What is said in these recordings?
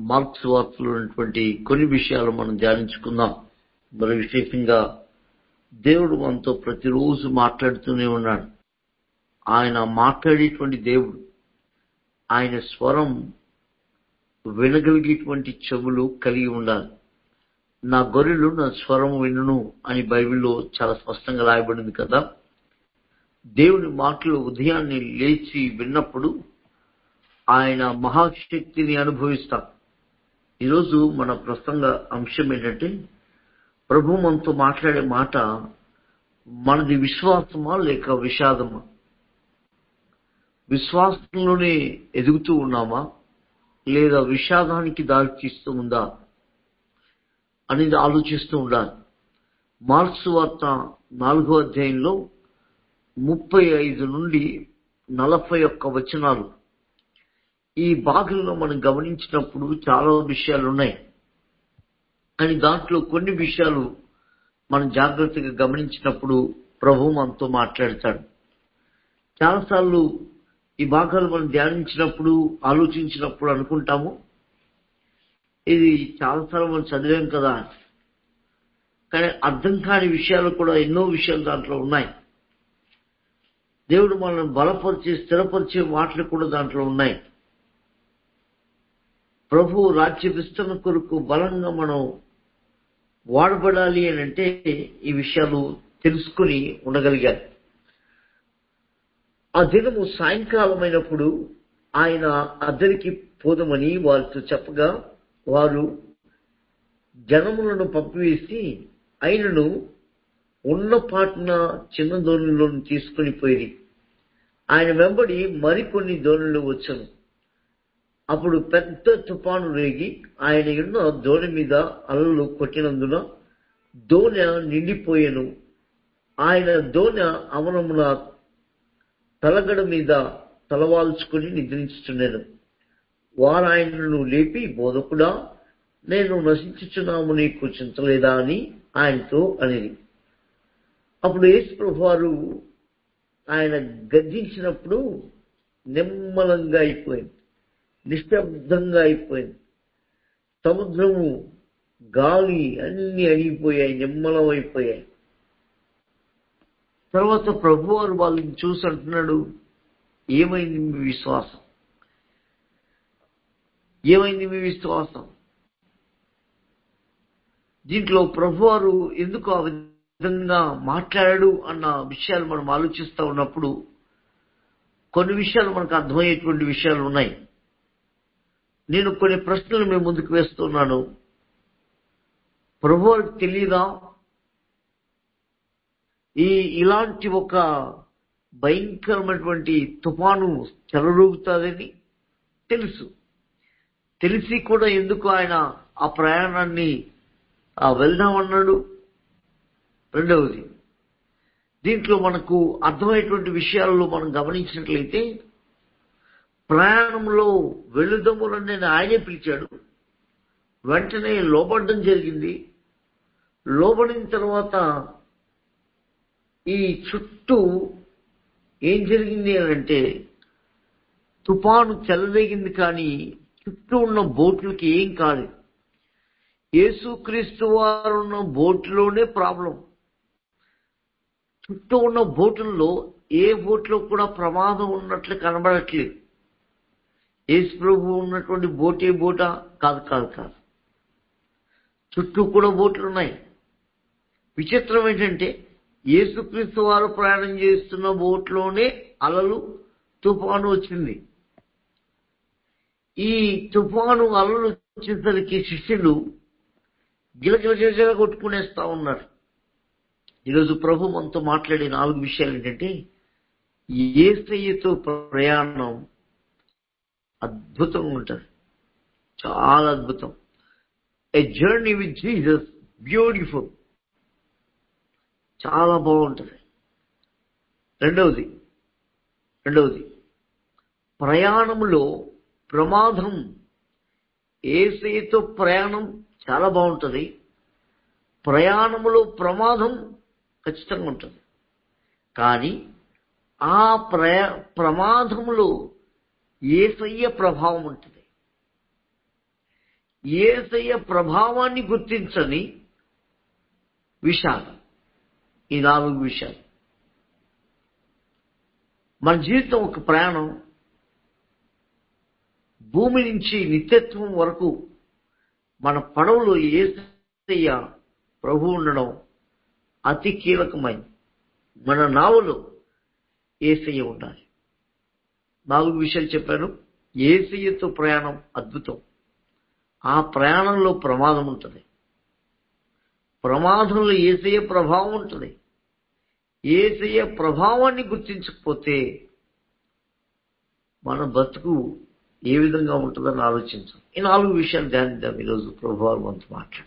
Marks వార్తలో ఉన్నటువంటి కొన్ని విషయాలు మనం ధ్యానించుకుందాం మరి విశేషంగా దేవుడు మనతో ప్రతిరోజు మాట్లాడుతూనే ఉన్నాడు ఆయన మాట్లాడేటువంటి దేవుడు ఆయన స్వరం వినగలిగేటువంటి చెవులు కలిగి ఉండాలి నా గొర్రెలు నా స్వరం వినును అని బైబిల్లో చాలా స్పష్టంగా రాయబడింది కదా దేవుని మాటలు ఉదయాన్నే లేచి విన్నప్పుడు ఆయన మహాశక్తిని అనుభవిస్తాం ఈరోజు మన ప్రసంగ అంశం ఏంటంటే ప్రభు మనతో మాట్లాడే మాట మనది విశ్వాసమా లేక విషాదమా విశ్వాసంలోనే ఎదుగుతూ ఉన్నామా లేదా విషాదానికి దారి తీస్తూ ఉందా అనేది ఆలోచిస్తూ ఉండాలి మార్క్స్ వార్త నాలుగో అధ్యాయంలో ముప్పై ఐదు నుండి నలభై ఒక్క వచనాలు ఈ భాగంలో మనం గమనించినప్పుడు చాలా విషయాలు ఉన్నాయి కానీ దాంట్లో కొన్ని విషయాలు మనం జాగ్రత్తగా గమనించినప్పుడు ప్రభు మనతో మాట్లాడతాడు చాలాసార్లు ఈ భాగాలు మనం ధ్యానించినప్పుడు ఆలోచించినప్పుడు అనుకుంటాము ఇది చాలాసార్లు మనం చదివాం కదా కానీ అర్థం కాని విషయాలు కూడా ఎన్నో విషయాలు దాంట్లో ఉన్నాయి దేవుడు మనల్ని బలపరిచే స్థిరపరిచే మాటలు కూడా దాంట్లో ఉన్నాయి ప్రభు రాజ్య విస్తరణ కొరకు బలంగా మనం వాడబడాలి అని అంటే ఈ విషయాలు తెలుసుకుని ఉండగలిగారు ఆ దినము సాయంకాలం అయినప్పుడు ఆయన అద్దరికి పోదమని వారితో చెప్పగా వారు జనములను పంపివేసి ఆయనను ఉన్న పాటున చిన్న దోణులను తీసుకుని పోయి ఆయన వెంబడి మరికొన్ని దోణులు వచ్చను అప్పుడు పెద్ద తుఫాను రేగి ఆయన ఉన్న దోణి మీద అలలు కొట్టినందున దోణె నిండిపోయెను ఆయన దోణె అవనమున తలగడ మీద తలవాల్చుకుని నిద్రించుచున్నాను వారు ఆయనను లేపి బోధకుడా నేను నశించుచున్నాము నీకు చింతలేదా అని ఆయనతో అనేది అప్పుడు యేసు వారు ఆయన గర్జించినప్పుడు నిమ్మలంగా అయిపోయింది నిశ్శబ్దంగా అయిపోయింది సముద్రము గాలి అన్ని అణిగిపోయాయి నిమ్మలం అయిపోయాయి తర్వాత ప్రభు వారు వాళ్ళని చూసి అంటున్నాడు ఏమైంది మీ విశ్వాసం ఏమైంది మీ విశ్వాసం దీంట్లో ప్రభువారు ఎందుకు ఆ విధంగా మాట్లాడాడు అన్న విషయాలు మనం ఆలోచిస్తూ ఉన్నప్పుడు కొన్ని విషయాలు మనకు అర్థమయ్యేటువంటి విషయాలు ఉన్నాయి నేను కొన్ని ప్రశ్నలు మేము ముందుకు వేస్తున్నాను ప్రభువారికి తెలియదా ఈ ఇలాంటి ఒక భయంకరమైనటువంటి తుఫాను చెలరూగుతుందని తెలుసు తెలిసి కూడా ఎందుకు ఆయన ఆ ప్రయాణాన్ని వెళ్దామన్నాడు రెండవది దీంట్లో మనకు అర్థమయ్యేటువంటి విషయాల్లో మనం గమనించినట్లయితే ప్రయాణంలో వెళుదములని నేను ఆయనే పిలిచాడు వెంటనే లోబడడం జరిగింది లోబడిన తర్వాత ఈ చుట్టూ ఏం జరిగింది అని అంటే తుఫాను చెలరేగింది కానీ చుట్టూ ఉన్న బోట్లకి ఏం కాలేదు యేసుక్రీస్తు వారు ఉన్న బోట్లోనే ప్రాబ్లం చుట్టూ ఉన్న బోటుల్లో ఏ బోట్లో కూడా ప్రమాదం ఉన్నట్లు కనబడట్లేదు యేసు ప్రభు ఉన్నటువంటి బోట్ ఏ బోటా కాదు కాదు కాదు చుట్టూ కూడా బోట్లు ఉన్నాయి విచిత్రం ఏంటంటే యేసుక్రీస్తు వారు ప్రయాణం చేస్తున్న బోట్లోనే అలలు తుఫాను వచ్చింది ఈ తుఫాను అలలు వచ్చేసరికి శిష్యులు గిలగిల గిలగిల కొట్టుకునేస్తా ఉన్నారు ఈరోజు ప్రభు మనతో మాట్లాడే నాలుగు విషయాలు ఏంటంటే ఏసయ్యతో ప్రయాణం అద్భుతంగా ఉంటుంది చాలా అద్భుతం a journey with Jesus beautiful చాలా బాగుంటుంది రెండవది రెండవది ప్రయాణంలో ప్రమాదం ఏసైతో ప్రయాణం చాలా బాగుంటుంది ప్రయాణంలో ప్రమాదం ఖచ్చితంగా ఉంటుంది కానీ ఆ ప్రయా ప్రమాదంలో ఏసయ్య ప్రభావం ఉంటుంది ఏసయ్య ప్రభావాన్ని గుర్తించని విషయాలు ఈ నాలుగు విషయాలు మన జీవితం ఒక ప్రయాణం భూమి నుంచి నిత్యత్వం వరకు మన పడవలో ఏసయ్య ప్రభు ఉండడం అతి కీలకమైంది మన నావలో ఏసయ్య ఉండాలి నాలుగు విషయాలు చెప్పాను ఏసయ్యతో ప్రయాణం అద్భుతం ఆ ప్రయాణంలో ప్రమాదం ఉంటుంది ప్రమాదంలో ఏసయ్య ప్రభావం ఉంటుంది ఏసయ్య ప్రభావాన్ని గుర్తించకపోతే మన బతుకు ఏ విధంగా ఉంటుందని ఆలోచించాం ఈ నాలుగు విషయాలు ధ్యానిద్దాం ఈరోజు ప్రభువారు మనతో మాట్లాడతాం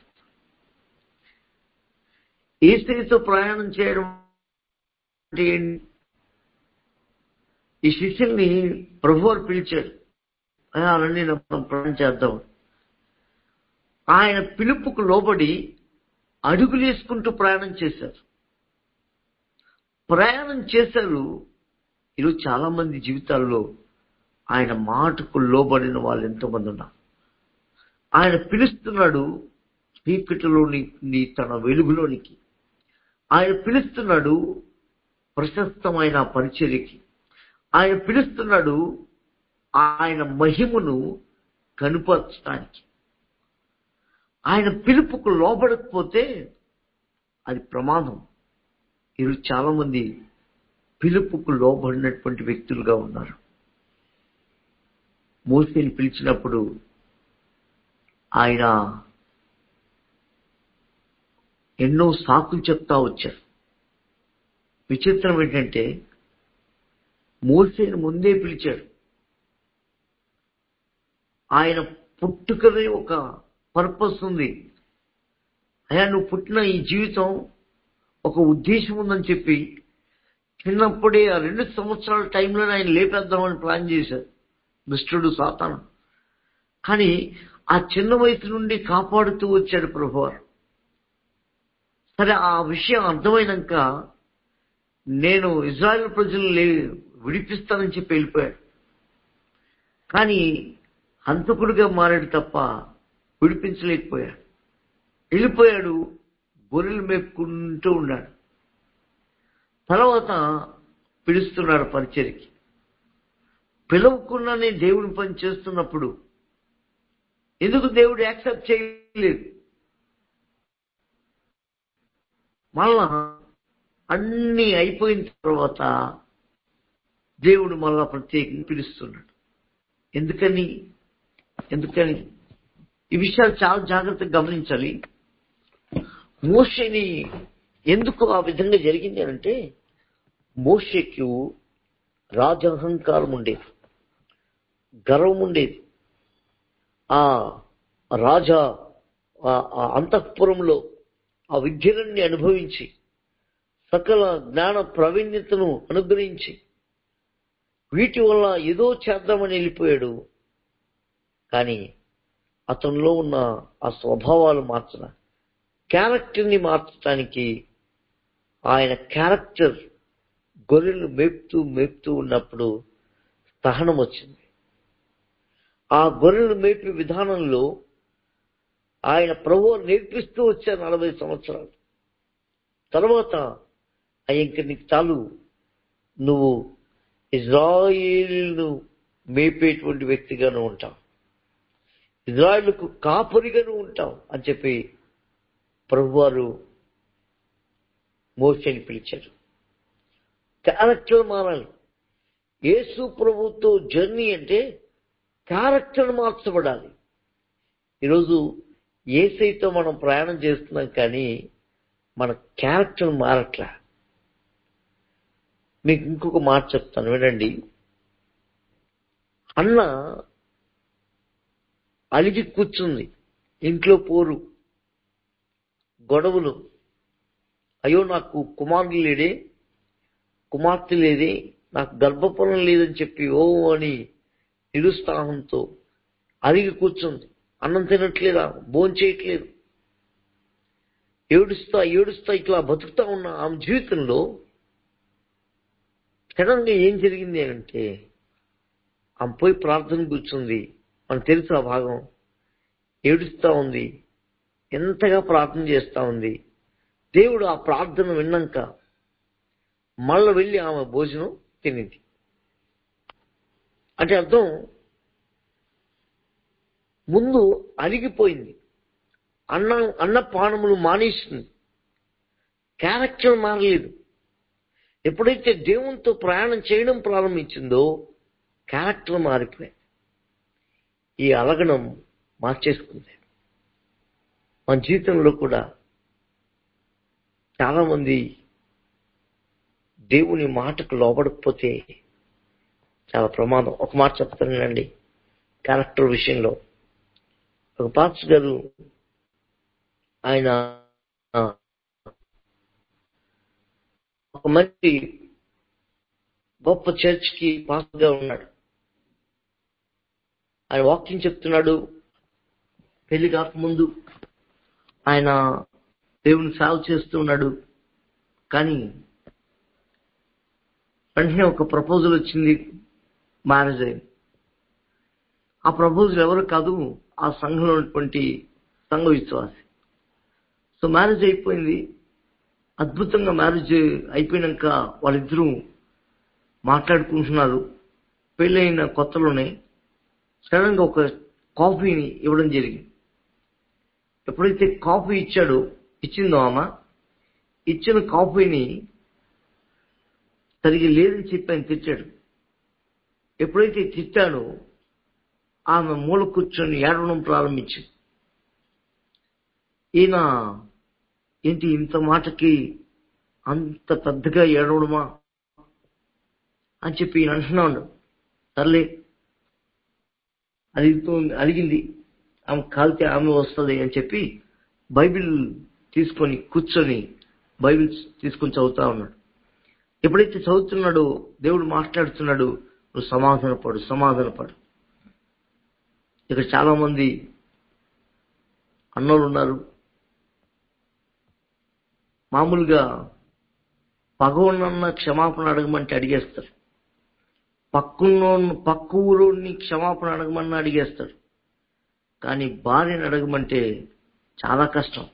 ఏసయ్యతో ప్రయాణం చేయడం అంటే ఏంటి? ఈ శిష్యుల్ని ప్రభువారు పిలిచాడు రండి మనం ప్రయాణం చేద్దాం ఆయన పిలుపుకు లోబడి అడుగులేసుకుంటూ ప్రయాణం చేశారు ప్రయాణం చేశారు ఈరోజు చాలా మంది జీవితాల్లో ఆయన మాటకు లోబడిన వాళ్ళు ఎంతోమంది ఉన్నారు ఆయన పిలుస్తున్నాడు చీకటిలోని తన వెలుగులోనికి ఆయన పిలుస్తున్నాడు ప్రశస్తమైన పరిచర్యకి ఆయన పిలుస్తున్నాడు ఆయన మహిమను కనుపరచడానికి ఆయన పిలుపుకు లోబడకపోతే అది ప్రమాదం ఈరోజు చాలా మంది పిలుపుకు లోబడినటువంటి వ్యక్తులుగా ఉన్నారు మోసేని పిలిచినప్పుడు ఆయన ఎన్నో సాకులు చెప్తా వచ్చారు విచిత్రం ఏంటంటే మోసేని ముందే పిలిచాడు ఆయన పుట్టుకనే ఒక పర్పస్ ఉంది అయ్యా నువ్వు పుట్టిన ఈ జీవితం ఒక ఉద్దేశం ఉందని చెప్పి చిన్నప్పుడే ఆ రెండు సంవత్సరాల టైంలోనే ఆయన లేపేద్దామని ప్లాన్ చేశారు దుష్టుడు సాతాను కానీ ఆ చిన్న వయసు నుండి కాపాడుతూ వచ్చాడు ప్రభువారు సరే ఆ విషయం అర్థమైనాక నేను ఇజ్రాయెల్ ప్రజల్ని విడిపిస్తానని చెప్పి వెళ్ళిపోయాడు కానీ హంతకుడిగా మారాడు తప్ప విడిపించలేకపోయాడు వెళ్ళిపోయాడు గొర్రెలు మేపుకుంటూ ఉన్నాడు తర్వాత పిలుస్తున్నాడు పరిచయకి పిలవకుండానే దేవుని పని చేస్తున్నప్పుడు ఎందుకు దేవుడు యాక్సెప్ట్ చేయలేదు మళ్ళా అన్నీ అయిపోయిన తర్వాత దేవుడు మళ్ళా ప్రత్యేకంగా పిలుస్తున్నాడు ఎందుకని ఎందుకని ఈ విషయాలు చాలా జాగ్రత్తగా గమనించాలి మోషని ఎందుకు ఆ విధంగా జరిగింది అంటే మోషకు రాజహంకారం ఉండేది గర్వం ఉండేది ఆ రాజా ఆ అంతఃపురంలో ఆ విద్యలన్నీ అనుభవించి సకల జ్ఞాన ప్రావీణ్యతను అనుగ్రహించి వీటి వల్ల ఏదో చేద్దామని వెళ్ళిపోయాడు కానీ అతనిలో ఉన్న ఆ స్వభావాలు మార్చడం క్యారెక్టర్ని మార్చడానికి ఆయన క్యారెక్టర్ గొర్రెలు మేపుతూ మేపుతూ ఉన్నప్పుడు సహనం వచ్చింది ఆ గొర్రెలు మేపే విధానంలో ఆయన ప్రభు నేర్పిస్తూ వచ్చారు నలభై సంవత్సరాలు తర్వాత ఇంక నీకు చాలు నువ్వు ఇజ్రాయిల్ను మేపేటువంటి వ్యక్తిగాను ఉంటావు ఇజ్రాయిల్కు కాపరిగాను ఉంటావు అని చెప్పి ప్రభువారు మోసని పిలిచారు క్యారెక్టర్ మారాలి యేసు ప్రభుతో జర్నీ అంటే క్యారెక్టర్ మార్చబడాలి ఈరోజు ఏసైతో మనం ప్రయాణం చేస్తున్నాం కానీ మన క్యారెక్టర్ మారట్లా మీకు ఇంకొక మాట చెప్తాను వినండి అన్న అలిగి కూర్చుంది ఇంట్లో పోరు గొడవలు అయ్యో నాకు కుమారుడు లేడే కుమార్తె లేదే నాకు గర్భఫలం లేదని చెప్పి ఓ అని నిరుత్సాహంతో అరిగి కూర్చుంది అన్నం తినట్లేదా భోంచేయట్లేదు ఏడుస్తా ఏడుస్తా ఇట్లా బతుకుతా ఉన్న ఆమె జీవితంలో సడన్గా ఏం జరిగింది అంటే ఆమె పోయి ప్రార్థన కూర్చుంది మనకు తెలుసు ఆ భాగం ఏడుస్తా ఉంది ఎంతగా ప్రార్థన చేస్తా ఉంది దేవుడు ఆ ప్రార్థన విన్నాక మళ్ళీ వెళ్ళి ఆమె భోజనం తినింది అంటే అర్థం ముందు అరిగిపోయింది అన్నం అన్న పానములు మానేసింది క్యారెక్టర్ మారలేదు ఎప్పుడైతే దేవునితో ప్రయాణం చేయడం ప్రారంభించిందో క్యారెక్టర్ మారిపోయింది ఈ అలగడం మార్చేసుకుంది మన జీవితంలో కూడా చాలా మంది దేవుని మాటకు లోబడకపోతే చాలా ప్రమాదం ఒక మాట చెప్తానండి క్యారెక్టర్ విషయంలో ఒక పాస్ గారు ఆయన ఒక మంచి గొప్ప చర్చ్కి పాస్గా ఉన్నాడు ఆయన వాకింగ్ చెప్తున్నాడు పెళ్లి కాకముందు ఆయన దేవుని సేవ చేస్తూ ఉన్నాడు కానీ వెంటనే ఒక ప్రపోజల్ వచ్చింది మ్యారేజ్ అయింది ఆ ప్రపోజల్ ఎవరు కాదు ఆ సంఘంలో ఉన్నటువంటి సంఘ విశ్వాసి సో మ్యారేజ్ అయిపోయింది అద్భుతంగా మ్యారేజ్ అయిపోయినాక వాళ్ళిద్దరూ మాట్లాడుకుంటున్నారు పెళ్ళైన కొత్తలోనే సడన్గా ఒక కాఫీని ఇవ్వడం జరిగింది ఎప్పుడైతే కాఫీ ఇచ్చాడో ఇచ్చిందో ఆమె ఇచ్చిన కాఫీని సరిగా లేదని చెప్పి ఆయన తిట్టాడు ఎప్పుడైతే తిట్టాడో ఆమె మూల కూర్చొని ఏడవడం ప్రారంభించింది ఈయన ఏంటి ఇంత మాటకి అంత పెద్దగా ఏడవడమా అని చెప్పి ఈయన అంటున్నాడు సర్లే అడుగుతూ అడిగింది ఆమె కాలితే ఆమె వస్తుంది అని చెప్పి బైబిల్ తీసుకొని కూర్చొని బైబిల్ తీసుకొని చదువుతా ఉన్నాడు ఎప్పుడైతే చదువుతున్నాడో దేవుడు మాట్లాడుతున్నాడు నువ్వు సమాధానపడు సమాధానపడు ఇక్కడ చాలా మంది అన్నోళ్ళు ఉన్నారు మామూలుగా పగవనన్న క్షమాపణ అడగమంటే అడిగేస్తారు పక్కున్నో పక్క ఊరోని క్షమాపణ అడగమన్నా అడిగేస్తారు కానీ భార్యను అడగమంటే చాలా కష్టం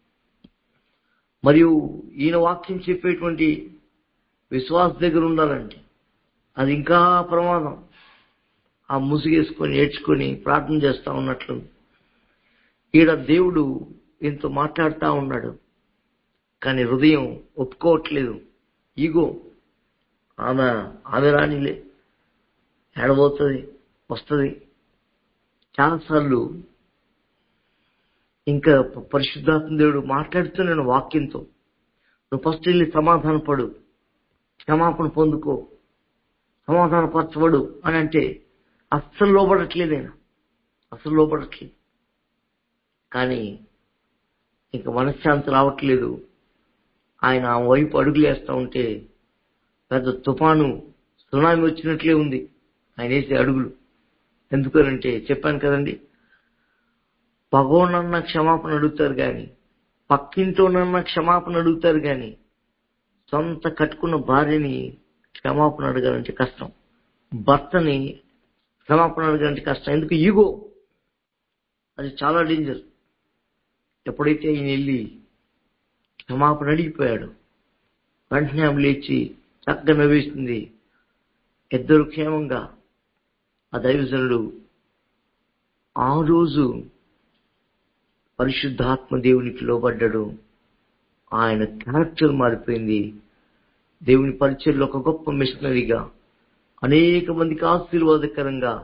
మరియు ఈయన వాక్యం చెప్పేటువంటి విశ్వాస దగ్గర ఉండాలండి అది ఇంకా ప్రమాదం ఆ ముసుగేసుకొని ఏడ్చుకొని ప్రార్థన చేస్తా ఉన్నట్లు ఈడ దేవుడు ఇంతో మాట్లాడుతూ ఉన్నాడు కానీ హృదయం ఒప్పుకోవట్లేదు ఈగో ఆమె ఆమె రానిలే ఏడబోతుంది వస్తుంది చాలాసార్లు ఇంకా పరిశుద్ధాత్మ దేవుడు మాట్లాడుతున్నాను వాక్యంతో నువ్వు ఫస్ట్ వెళ్ళి సమాధాన పడు క్షమాపణ పొందుకో సమాధాన పరచబడు అని అంటే అస్సలు లోబడట్లేదు ఆయన అస్సలు లోబడట్లేదు కానీ ఇంకా మనశ్శాంతి రావట్లేదు ఆయన ఆ వైపు అడుగులేస్తూ ఉంటే పెద్ద తుఫాను సునామీ వచ్చినట్లే ఉంది ఆయన వేసే అడుగులు ఎందుకనంటే చెప్పాను కదండి పగోనన్న క్షమాపణ అడుగుతారు కానీ పక్కింటోనన్న క్షమాపణ అడుగుతారు కానీ సొంత కట్టుకున్న భార్యని క్షమాపణ అడగాలంటే కష్టం భర్తని క్షమాపణ అడగాలంటే కష్టం ఎందుకు ఈగో అది చాలా డేంజర్ ఎప్పుడైతే ఈయన వెళ్ళి క్షమాపణ అడిగిపోయాడు వెంటనే ఆమె లేచి చక్కగా నవ్వేసింది ఇద్దరు క్షేమంగా ఆ దైవజనుడు ఆ రోజు పరిశుద్ధాత్మ దేవునికి లోబడ్డాడు ఆయన క్యారెక్టర్ మారిపోయింది దేవుని పరిచయంలో ఒక గొప్ప మిషనరీగా అనేక మందికి ఆశీర్వాదకరంగా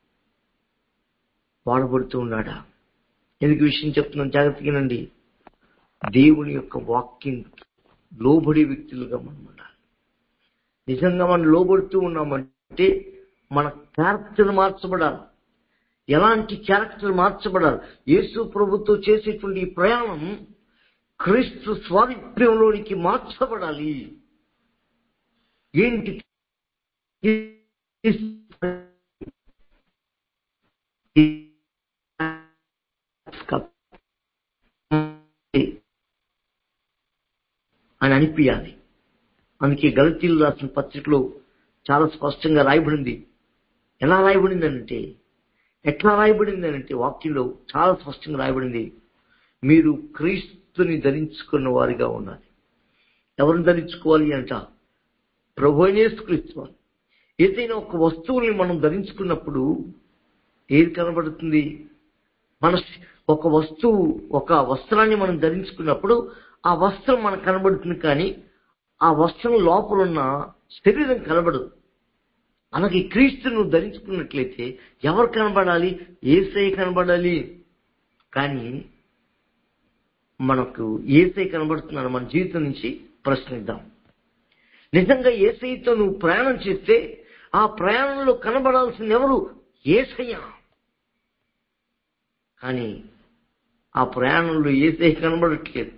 వాడబడుతూ ఉన్నాడా ఎందుకు విషయం చెప్తున్నాను జాగ్రత్తగానండి దేవుని యొక్క వాక్యం లోబడే వ్యక్తులుగా మనం ఉండాలి నిజంగా మనం లోబడుతూ ఉన్నామంటే మన క్యారెక్టర్ మార్చబడాలి ఎలాంటి క్యారెక్టర్ మార్చబడాలి యేసు ప్రభుతో చేసేటువంటి ఈ ప్రయాణం క్రీస్తు స్వారూప్యంలోనికి మార్చబడాలి ఏంటి అని అనిపించాలి అందుకే గలతీలు రాసిన పత్రికలో చాలా స్పష్టంగా రాయబడింది ఎలా రాయబడిందంటే ఎట్లా రాయబడింది అంటే వాక్యంలో చాలా స్పష్టంగా రాయబడింది మీరు క్రీస్తుని ధరించుకున్న వారిగా ఉండాలి ఎవరిని ధరించుకోవాలి అంట ప్రభు క్రీస్తు వారు ఏదైనా ఒక వస్తువుని మనం ధరించుకున్నప్పుడు ఏది కనబడుతుంది మన ఒక వస్తువు ఒక వస్త్రాన్ని మనం ధరించుకున్నప్పుడు ఆ వస్త్రం మనకు కనబడుతుంది కానీ ఆ వస్త్రం లోపల ఉన్న శరీరం కనబడదు అలాగే క్రీస్తును ధరించుకున్నట్లయితే ఎవరు కనబడాలి ఏసై కనబడాలి కానీ మనకు ఏసై కనబడుతున్నాడు మన జీవితం నుంచి ప్రశ్నిద్దాం నిజంగా ఏసైతో నువ్వు ప్రయాణం చేస్తే ఆ ప్రయాణంలో కనబడాల్సింది ఎవరు ఏసయ్య కానీ ఆ ప్రయాణంలో ఏసై కనబడట్లేదు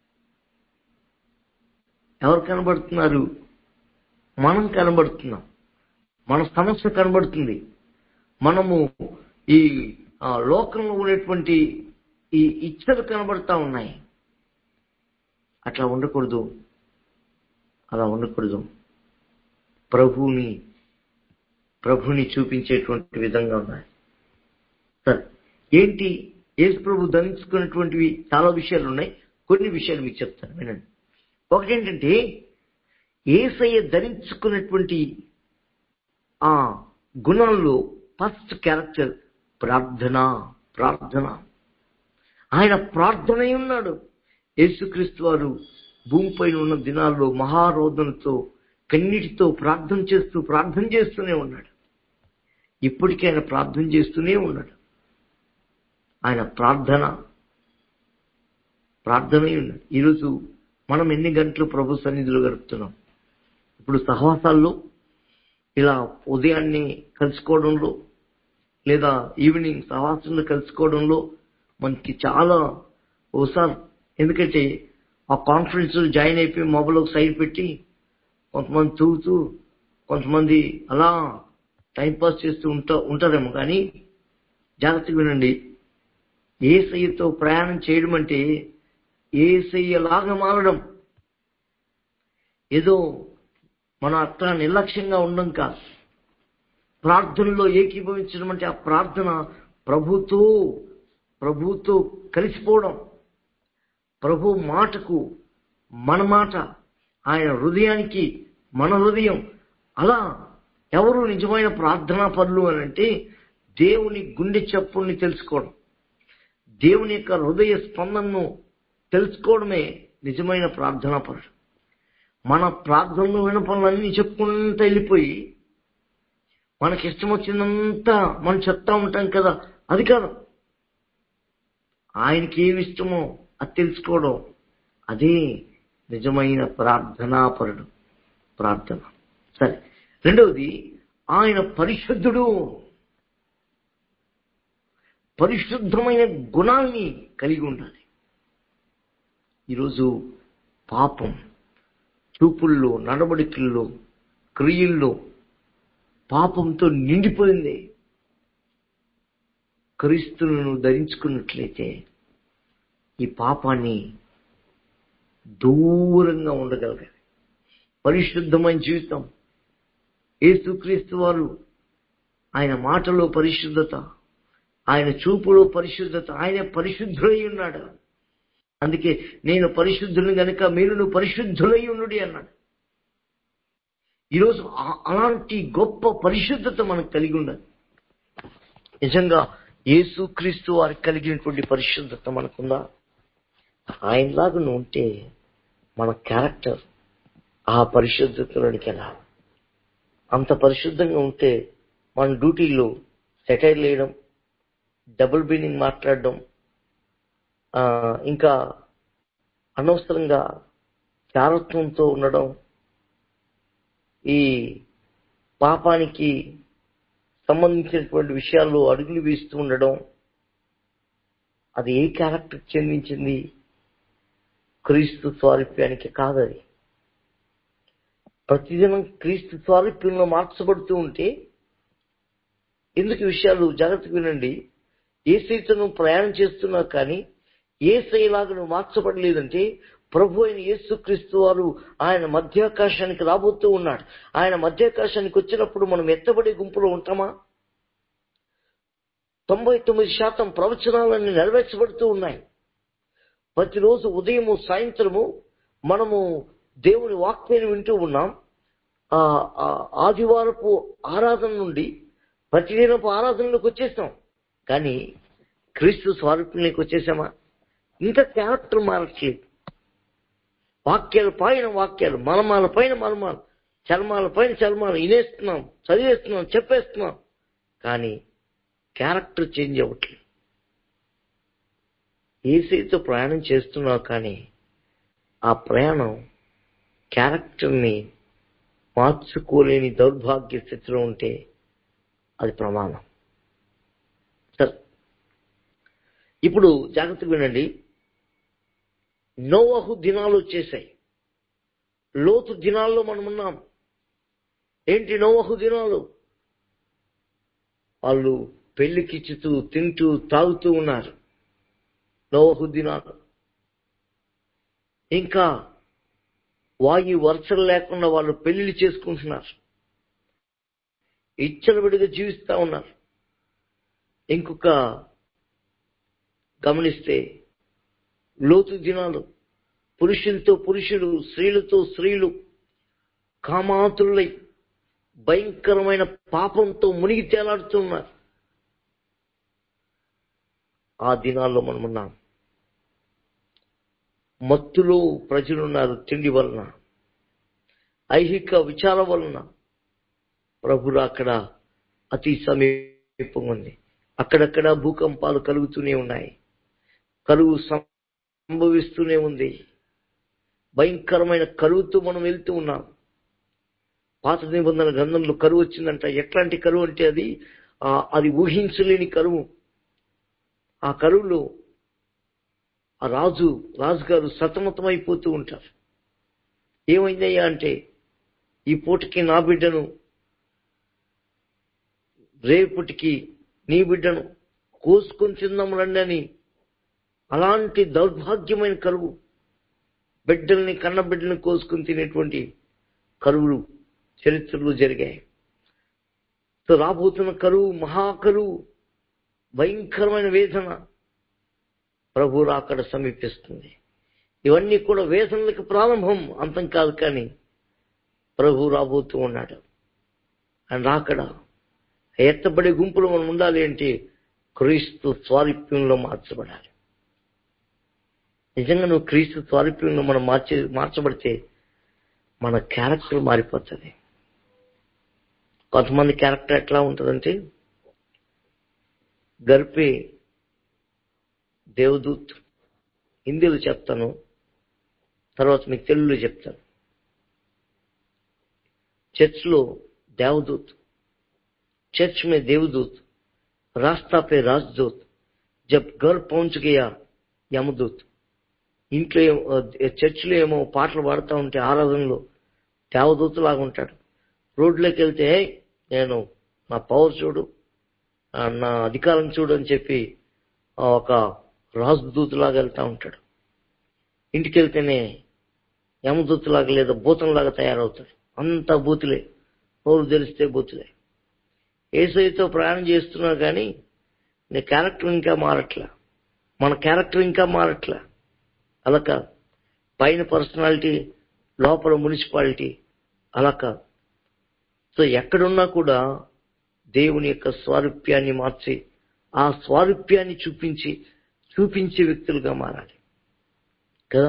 ఎవరు కనబడుతున్నారు మనం కనబడుతున్నాం మన సమస్య కనబడుతుంది మనము ఈ ఆ, లోకంలో ఉన్నటువంటి ఈ ఇచ్చలు కనబడతా ఉన్నాయి అట్లా ఉండకూడదు అలా ఉండకూడదు ప్రభువుని ప్రభుని చూపించేటువంటి విధంగా ఉన్నాయి సరే ఏంటి యేసు ప్రభు ధరించుకున్నటువంటివి చాలా విషయాలు ఉన్నాయి కొన్ని విషయాలు మీకు చెప్తాను వినండి ఒకటి ఏంటంటే ఏసయ్య ధరించుకున్నటువంటి ఆ గుణంలో ఫస్ట్ క్యారెక్టర్ ప్రార్థన ప్రార్థన ఆయన ప్రార్థనై ఉన్నాడు యేసుక్రీస్తు వారు భూమిపైన ఉన్న దినాల్లో మహారోధనతో కన్నీటితో ప్రార్థన చేస్తూ ప్రార్థన చేస్తూనే ఉన్నాడు ఇప్పటికీ ఆయన ప్రార్థన చేస్తూనే ఉన్నాడు ఆయన ప్రార్థన ప్రార్థనై ఉన్నాడు ఈరోజు మనం ఎన్ని గంటలు ప్రభు సన్నిధిలో గడుపుతున్నాం ఇప్పుడు సహవాసాల్లో ఇలా ఉదయాన్నే కలుసుకోవడంలో లేదా ఈవినింగ్ సహవాసంలో కలుసుకోవడంలో మనకి చాలా ఓసారి ఎందుకంటే ఆ కాన్ఫరెన్స్ జాయిన్ అయిపోయి మొబైల్ ఒక సైడ్ పెట్టి కొంతమంది తూగుతూ కొంతమంది అలా టైంపాస్ చేస్తూ ఉంటా ఉంటారేమో కానీ జాగ్రత్తగా వినండి ఏసయ్యతో ప్రయాణం చేయడం అంటే ఏసయ్యలాగా మారడం ఏదో మనం అట్లా నిర్లక్ష్యంగా ఉండడం కాదు ప్రార్థనలో ఏకీభవించడం అంటే ఆ ప్రార్థన ప్రభుతో ప్రభుతో కలిసిపోవడం ప్రభు మాటకు మన మాట ఆయన హృదయానికి మన హృదయం అలా ఎవరు నిజమైన ప్రార్థనా పనులు అని అంటే దేవుని గుండె చప్పుల్ని తెలుసుకోవడం దేవుని యొక్క హృదయ స్పందనను తెలుసుకోవడమే నిజమైన ప్రార్థనా పనులు మన ప్రార్థనలు వినపనులన్నీ చెప్పుకుంటూ వెళ్ళిపోయి మనకి ఇష్టం వచ్చిందంతా మనం చెప్తా ఉంటాం కదా అది కాదు ఆయనకి ఏమి ఇష్టమో అది తెలుసుకోవడం అదే నిజమైన ప్రార్థనాపరుడు ప్రార్థన సరే రెండవది ఆయన పరిశుద్ధుడు పరిశుద్ధమైన గుణాల్ని కలిగి ఉండాలి ఈరోజు పాపం చూపుల్లో నడవడికల్లో క్రియల్లో పాపంతో నిండిపోయింది క్రీస్తును ధరించుకున్నట్లయితే ఈ పాపాన్ని దూరంగా ఉండగలగాలి పరిశుద్ధమైన జీవితం యేసుక్రీస్తు వారు ఆయన మాటలో పరిశుద్ధత ఆయన చూపులో పరిశుద్ధత ఆయన పరిశుద్ధులై ఉన్నాడు అందుకే నేను పరిశుద్ధుని గనుక మీరు పరిశుద్ధులై ఉండుడి అన్నాడు ఈరోజు ఆ- అలాంటి గొప్ప పరిశుద్ధత మనకు కలిగి ఉండాలి నిజంగా యేసుక్రీస్తు వారికి కలిగినటువంటి పరిశుద్ధత మనకుందా ఆయనలాగా నువ్వు ఉంటే మన క్యారెక్టర్ ఆ పరిశుద్ధతలోనికి వెళ్ళాలి అంత పరిశుద్ధంగా ఉంటే మన డ్యూటీలో సెటైర్ వేయడం డబుల్ మీనింగ్ మాట్లాడడం ఆ, ఇంకా అనవసరంగా చారత్వంతో ఉండడం ఈ పాపానికి సంబంధించినటువంటి విషయాల్లో అడుగులు వేస్తూ ఉండడం అది ఏ క్యారెక్టర్ చెందించింది క్రీస్తు స్వారూప్యానికి కాదది ప్రతిదినం క్రీస్తు స్వారూప్యంలో మార్చబడుతూ ఉంటే ఎందుకు ఈ విషయాలు జాగ్రత్తగా వినండి ఏ నువ్వు ప్రయాణం చేస్తున్నావు కానీ ఏ శైలాగా నువ్వు మార్చబడలేదంటే ప్రభు అయిన యేసుక్రీస్తు వారు ఆయన మధ్యాకాశానికి రాబోతూ ఉన్నాడు ఆయన మధ్యాకాశానికి వచ్చినప్పుడు మనం ఎత్తబడే గుంపులో ఉంటామా తొంభై తొమ్మిది శాతం ప్రవచనాలన్నీ నెరవేర్చబడుతూ ఉన్నాయి ప్రతిరోజు ఉదయము సాయంత్రము మనము దేవుని వాక్యాన్ని వింటూ ఉన్నాం ఆ ఆ ఆదివారపు ఆరాధన నుండి ప్రతిదినపు ఆరాధనలోకి వచ్చేసాం కానీ క్రీస్తు స్వారూప్యంలోకి వచ్చేసామా ఇంకా క్యారెక్టర్ మారట్లేదు వాక్యాలు పైన వాక్యాలు మలమాల పైన మలమాలు చర్మాల పైన చర్మాలు వినేస్తున్నాం చదివేస్తున్నాం చెప్పేస్తున్నాం కానీ క్యారెక్టర్ చేంజ్ అవ్వట్లేదు ఏసీతో ప్రయాణం చేస్తున్నావు కానీ ఆ ప్రయాణం క్యారెక్టర్ని మార్చుకోలేని దౌర్భాగ్య స్థితిలో ఉంటే అది ప్రమాణం సరే ఇప్పుడు జాగ్రత్తగా వినండి నోవహు దినాలు వచ్చేసాయి లోతు దినాల్లో మనం ఉన్నాం ఏంటి నోవహు దినాలు వాళ్ళు పెళ్లికిచ్చుతూ తింటూ తాగుతూ ఉన్నారు నోవహు దినాలు ఇంకా వాయు వరుసలు లేకుండా వాళ్ళు పెళ్లిళ్ళు చేసుకుంటున్నారు ఇచ్చలవిడిగా జీవిస్తా ఉన్నారు ఇంకొక గమనిస్తే లోతు దినాలు పురుషులతో పురుషులు స్త్రీలతో స్త్రీలు కామాతులై భయంకరమైన పాపంతో మునిగి తేలాడుతున్నారు ఆ దినాల్లో మనం ఉన్నాం మత్తులో ప్రజలున్నారు తిండి వలన ఐహిక విచారం వలన ప్రభులు అక్కడ అతి సమీపంగా ఉంది అక్కడక్కడ భూకంపాలు కలుగుతూనే ఉన్నాయి కరువు సంభవిస్తూనే ఉంది భయంకరమైన కరువుతో మనం వెళ్తూ ఉన్నాం పాత నిబంధన గ్రంథంలో కరువు వచ్చిందంట ఎట్లాంటి కరువు అంటే అది ఆ, అది ఊహించలేని కరువు ఆ కరువులో ఆ రాజు రాజుగారు సతమతమైపోతూ ఉంటారు ఏమైందయ్యా అంటే ఈ పూటకి నా బిడ్డను రేపటికి నీ బిడ్డను కోసుకొని తిందాం రండి అని అలాంటి దౌర్భాగ్యమైన కరువు బిడ్డల్ని కన్న బిడ్డల్ని కోసుకుని తినేటువంటి కరువులు చరిత్రలో జరిగాయి సో రాబోతున్న కరువు మహాకరువు భయంకరమైన వేదన ప్రభు రాకడ సమీపిస్తుంది ఇవన్నీ కూడా వేదనలకు ప్రారంభం అంతం కాదు కానీ ప్రభు రాబోతూ ఉన్నాడు ఆయన రాకడ ఎత్తబడే గుంపులో మనం ఉండాలి అంటే క్రీస్తు స్వారూప్యంలో మార్చబడాలి నిజంగా నువ్వు క్రీస్తు స్వారూప్యంలో మనం మార్చి మార్చబడితే మన క్యారెక్టర్ మారిపోతుంది కొంతమంది క్యారెక్టర్ ఎట్లా ఉంటుందంటే గర్పే దేవదూత్ హిందీలో చెప్తాను తర్వాత మీకు తెలుగులో చెప్తాను చర్చ్లో దేవదూత్ चर्च में देवदूत रास्ता पे राजदूत जब घर पहुंच गया యమదూత్ ఇంట్లో ఏమో చర్చిలో ఏమో పాటలు పాడుతూ ఉంటే ఆరాధనలో దేవదూతలాగా ఉంటాడు రోడ్లోకి వెళ్తే "ఏయ్, నేను నా పవర్ చూడు ఆ, నా అధికారం చూడు అని చెప్పి ఆ, ఒక రాజదూతలాగా వెళ్తా ఉంటాడు ఇంటికి వెళ్తేనే యమదూతలాగా లేదా భూతంలాగా తయారవుతాడు అంతా బూతులే నోరు తెరిస్తే బూతులే ఏసైతో ప్రయాణం చేస్తున్నారు కానీ నీ క్యారెక్టర్ ఇంకా మారట్లా మన క్యారెక్టర్ ఇంకా మారట్లా అలా కాదు పైన పర్సనాలిటీ లోపల మున్సిపాలిటీ అలా కాదు సో ఎక్కడున్నా కూడా దేవుని యొక్క స్వారూప్యాన్ని మార్చి ఆ స్వారూప్యాన్ని చూపించి చూపించే వ్యక్తులుగా మారాలి కదా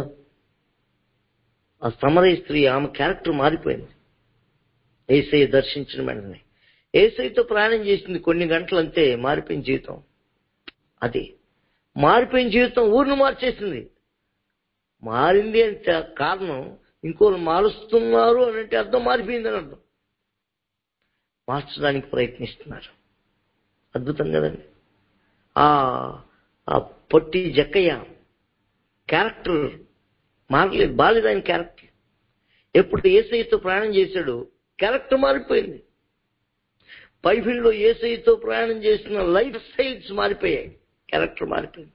ఆ సమరయ స్త్రీ ఆమె క్యారెక్టర్ మారిపోయింది ఏసై దర్శించిన వెంటనే ఏసైతో ప్రయాణం చేసింది కొన్ని గంటలు అంతే మారిపోయిన జీవితం అది మారిపోయిన జీవితం ఊరిని మార్చేసింది మారింది అంటే కారణం ఇంకోళ్ళు మారుస్తున్నారు అని అంటే అర్థం మారిపోయింది అని అర్థం మార్చడానికి ప్రయత్నిస్తున్నారు అద్భుతం కదండి ఆ ఆ పొట్టి జక్కయ్య క్యారెక్టర్ మారలేదు బాలేదు ఆయన క్యారెక్టర్ ఎప్పుడు ఏసైతో ప్రయాణం చేశాడు క్యారెక్టర్ మారిపోయింది బైబిల్లో ఏసైతో ప్రయాణం చేసిన లైఫ్ స్టైల్స్ మారిపోయాయి క్యారెక్టర్ మారిపోయింది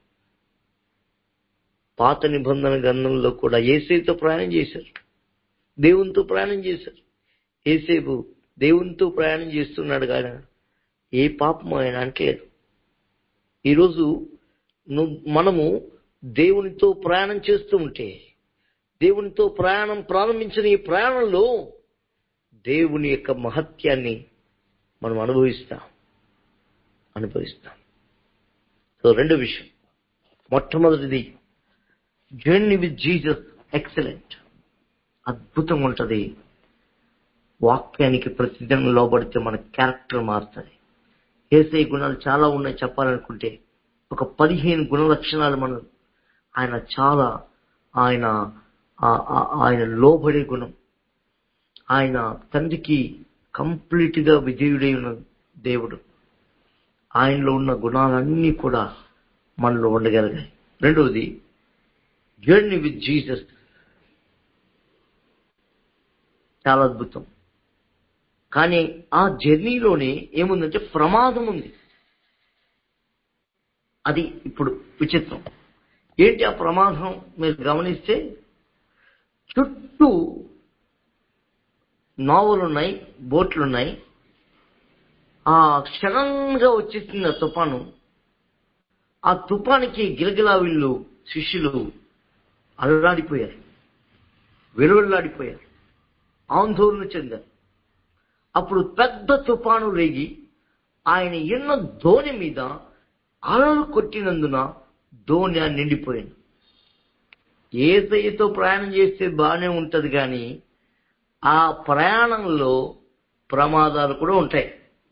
పాత నిబంధన గ్రంథంలో కూడా ఏసైతో ప్రయాణం చేశారు దేవునితో ప్రయాణం చేశారు ఏసేపు దేవునితో ప్రయాణం చేస్తున్నాడు కానీ ఏ పాపం ఆయన అంటలేదు ఈరోజు ను- మనము దేవునితో ప్రయాణం చేస్తూ ఉంటే దేవునితో ప్రయాణం ప్రారంభించిన ఈ ప్రయాణంలో దేవుని యొక్క మహత్యాన్ని మనం అనుభవిస్తాం అనుభవిస్తాం సో రెండో విషయం మొట్టమొదటిది జర్నీ విత్ జీసస్ ఎక్సలెంట్ అద్భుతంగా ఉంటది వాక్యానికి ప్రతిదినం లోబడితే మన క్యారెక్టర్ మారుతుంది ఏసై గుణాలు చాలా ఉన్నాయి చెప్పాలనుకుంటే ఒక పదిహేను గుణ లక్షణాలు మనం ఆయన చాలా ఆయన ఆ- ఆ- ఆయన లోబడే గుణం ఆయన తండ్రికి కంప్లీట్ గా విధేయుడై ఉన్న దేవుడు ఆయనలో ఉన్న గుణాలన్నీ కూడా మనలో ఉండగలిగాయి రెండవది జర్నీ విత్ జీసస్ చాలా అద్భుతం కానీ ఆ జర్నీలోనే ఏముందంటే ప్రమాదం ఉంది అది ఇప్పుడు విచిత్రం ఏంటి ఆ ప్రమాదం మీరు గమనిస్తే చుట్టూ నావలున్నాయి బోట్లున్నాయి ఆ సడన్ గా వచ్చేసింది ఆ తుఫాను ఆ తుఫానికి గిలగిలా వీళ్ళు శిష్యులు అల్లాడిపోయారు వెలువెల్లాడిపోయారు ఆందోళన చెందారు అప్పుడు పెద్ద తుఫాను రేగి ఆయన ఎన్న ధోని మీద అలలు కొట్టినందున ధోని ఆ నిండిపోయింది ఏసయ్యతో ప్రయాణం చేస్తే బాగానే ఉంటది కానీ ఆ ప్రయాణంలో ప్రమాదాలు కూడా ఉంటాయి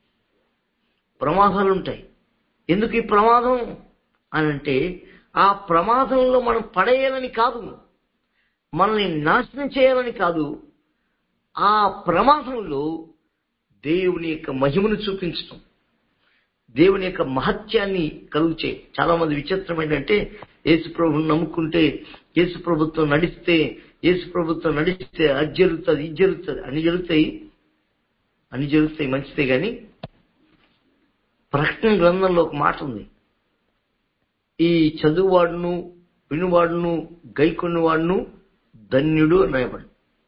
ప్రమాదాలు ఉంటాయి ఎందుకు ఈ ప్రమాదం అని అంటే ఆ ప్రమాదంలో మనం పడేయాలని కాదు మనల్ని నాశనం చేయాలని కాదు ఆ ప్రమాదంలో దేవుని యొక్క మహిమను చూపించటం దేవుని యొక్క మహత్యాన్ని కలుగు చేయి చాలా మంది విచిత్రం ఏంటంటే యేసు ప్రభుని నమ్ముకుంటే యేసు ప్రభుత్వం నడిస్తే యేసు ప్రభుత్వం నడిస్తే అది జరుగుతుంది ఇది జరుగుతుంది అన్ని జరుగుతాయి అన్ని జరుగుతాయి మంచిదే కానీ ప్రకటన గ్రంథంలో ఒక మాట ఉంది ఈ చదువువాడును వినువాడును గైకొన్నవాడును ధన్యుడు అని రాయబడి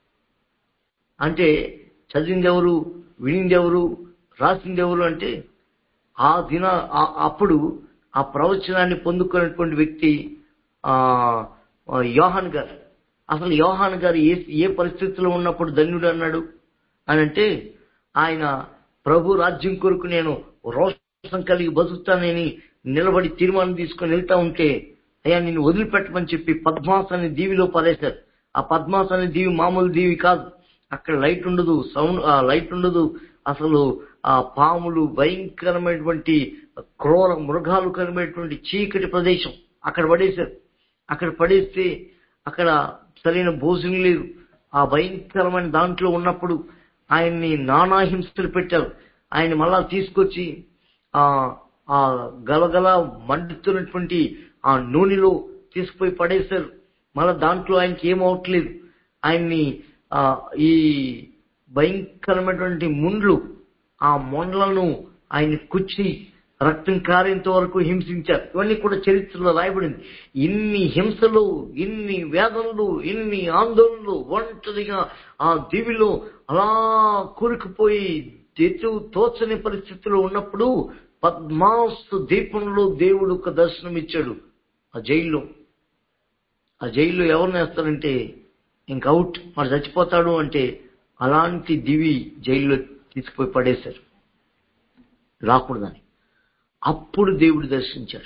అంటే చదివింది ఎవరు వినింది ఎవరు రాసింది ఎవరు అంటే ఆ దిన ఆ- అప్పుడు ఆ ప్రవచనాన్ని పొందుకున్నటువంటి వ్యక్తి ఆ ఆ యోహాన్ గారు అసలు యోహాన్ గారు ఏ ఏ పరిస్థితిలో ఉన్నప్పుడు ధన్యుడు అన్నాడు అని అంటే ఆయన ప్రభు రాజ్యం కొరకు నేను రోషం కలిగి బతుకుతానని నిలబడి తీర్మానం తీసుకొని వెళ్తా ఉంటే అయ్యా నిన్ను వదిలిపెట్టమని చెప్పి పద్మాసాన్ని దీవిలో పడేశారు ఆ పద్మాసాన్ని దీవి మామూలు దీవి కాదు అక్కడ లైట్ ఉండదు సౌండ్ ఆ లైట్ ఉండదు అసలు ఆ పాములు భయంకరమైనటువంటి క్రూర మృగాలు కలిగినటువంటి చీకటి ప్రదేశం అక్కడ పడేశారు అక్కడ పడేస్తే అక్కడ సరైన భోజనం లేదు ఆ భయంకరమైన దాంట్లో ఉన్నప్పుడు ఆయన్ని నానా హింసలు పెట్టారు ఆయన మళ్ళా తీసుకొచ్చి ఆ ఆ గలగల మండుతున్నటువంటి ఆ నూనెలో తీసుకుపోయి పడేశారు మళ్ళా దాంట్లో ఆయనకి ఏం అవట్లేదు ఆయన్ని ఆ ఈ భయంకరమైనటువంటి ముండ్లు ఆ మొండ్లను ఆయన కుచ్చి రక్తం కారేంత వరకు హింసించారు ఇవన్నీ కూడా చరిత్రలో రాయబడింది ఇన్ని హింసలు ఇన్ని వేదనలు ఇన్ని ఆందోళనలు ఒంటరిగా ఆ దివిలో అలా కూరుకుపోయి ఎటు తోచని పరిస్థితిలో ఉన్నప్పుడు పద్మాస్తు దీపంలో దేవుడు ఒక దర్శనం ఇచ్చాడు ఆ జైల్లో ఆ జైల్లో ఎవరిని వేస్తారంటే ఇంక అవుట్ వాడు చచ్చిపోతాడు అంటే అలాంటి దివి జైల్లో తీసుకుపోయి పడేశారు రాకూడదని అప్పుడు దేవుడు దర్శించాడు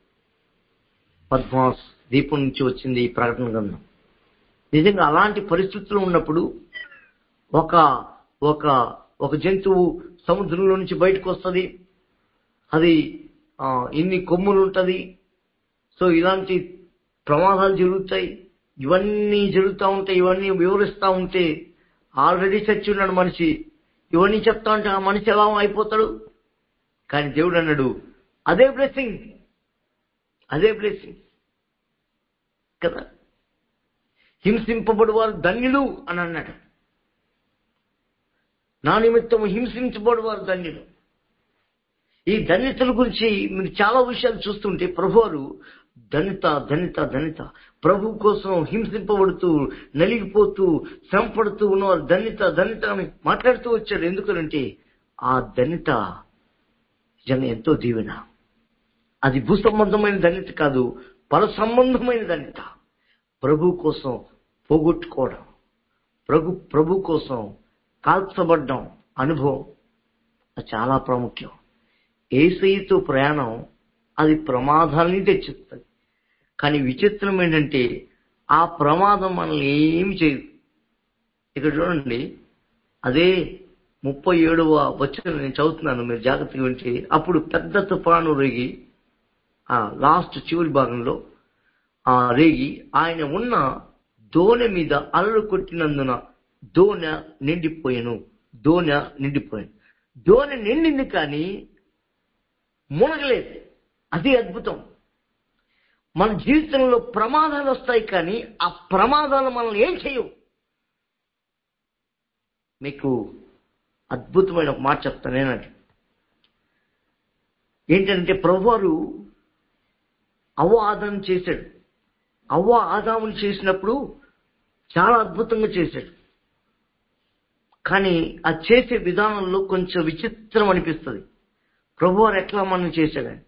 పద్మాస్ దీపం నుంచి వచ్చింది ఈ ప్రకటన గ్రంథం నిజంగా అలాంటి పరిస్థితులు ఉన్నప్పుడు ఒక ఒక ఒక జంతువు సముద్రంలో నుంచి బయటకు వస్తుంది అది ఆ, ఇన్ని కొమ్ములు ఉంటది సో ఇలాంటి ప్రమాదాలు జరుగుతాయి ఇవన్నీ జరుగుతూ ఉంటాయి ఇవన్నీ వివరిస్తూ ఉంటే ఆల్రెడీ చచ్చి ఉన్నాడు మనిషి ఇవన్నీ చెప్తా ఉంటే ఆ మనిషి ఎలా అయిపోతాడు కానీ దేవుడు అన్నాడు అదే బ్లెస్సింగ్ అదే బ్లెస్సింగ్ కదా హింసింపబడు వారు ధన్యులు అని అన్నాడు నా నిమిత్తం హింసించబడు వారు ధన్యులు ఈ ధన్యతల గురించి మీరు చాలా విషయాలు చూస్తుంటే ప్రభువారు ధనిత ధనిత ధనిత ప్రభు కోసం హింసింపబడుతూ నలిగిపోతూ శ్రమపడుతూ ఉన్నవారు ధనిత ధనిత అని మాట్లాడుతూ వచ్చాడు ఎందుకనంటే ఆ ధనిత నిజంగా ఎంతో దీవెన అది భూ సంబంధమైన ధన్యత కాదు పర సంబంధమైన ధన్యత ప్రభు కోసం పోగొట్టుకోవడం ప్రభు ప్రభు కోసం కాల్చబడ్డం అనుభవం అది చాలా ప్రాముఖ్యం ఏసైతో ప్రయాణం అది ప్రమాదాలని తెచ్చిస్తుంది కానీ విచిత్రం ఏంటంటే ఆ ప్రమాదం మనల్ని ఏమి చేయదు ఇక్కడ చూడండి అదే ముప్పై ఏడవ వచ్చిన నేను చదువుతున్నాను మీరు జాగ్రత్తగా వింటే అప్పుడు పెద్ద తుఫాను రేగి ఆ లాస్ట్ చివరి భాగంలో ఆ రేగి ఆయన ఉన్న దోణె మీద అలలు కొట్టినందున దోణె నిండిపోయాను దోణె నిండిపోయాను దోణె నిండింది కానీ మునగలేదు అది అద్భుతం మన జీవితంలో ప్రమాదాలు వస్తాయి కానీ ఆ ప్రమాదాలు మనల్ని ఏం చేయవు మీకు అద్భుతమైన ఒక మాట చెప్తాను నేనండి ఏంటంటే ప్రభువారు అవ్వ ఆదాం చేశాడు అవ్వ ఆదాములు చేసినప్పుడు చాలా అద్భుతంగా చేశాడు కానీ ఆ చేసే విధానంలో కొంచెం విచిత్రం అనిపిస్తుంది ప్రభువారు ఎట్లా మనం చేశాడని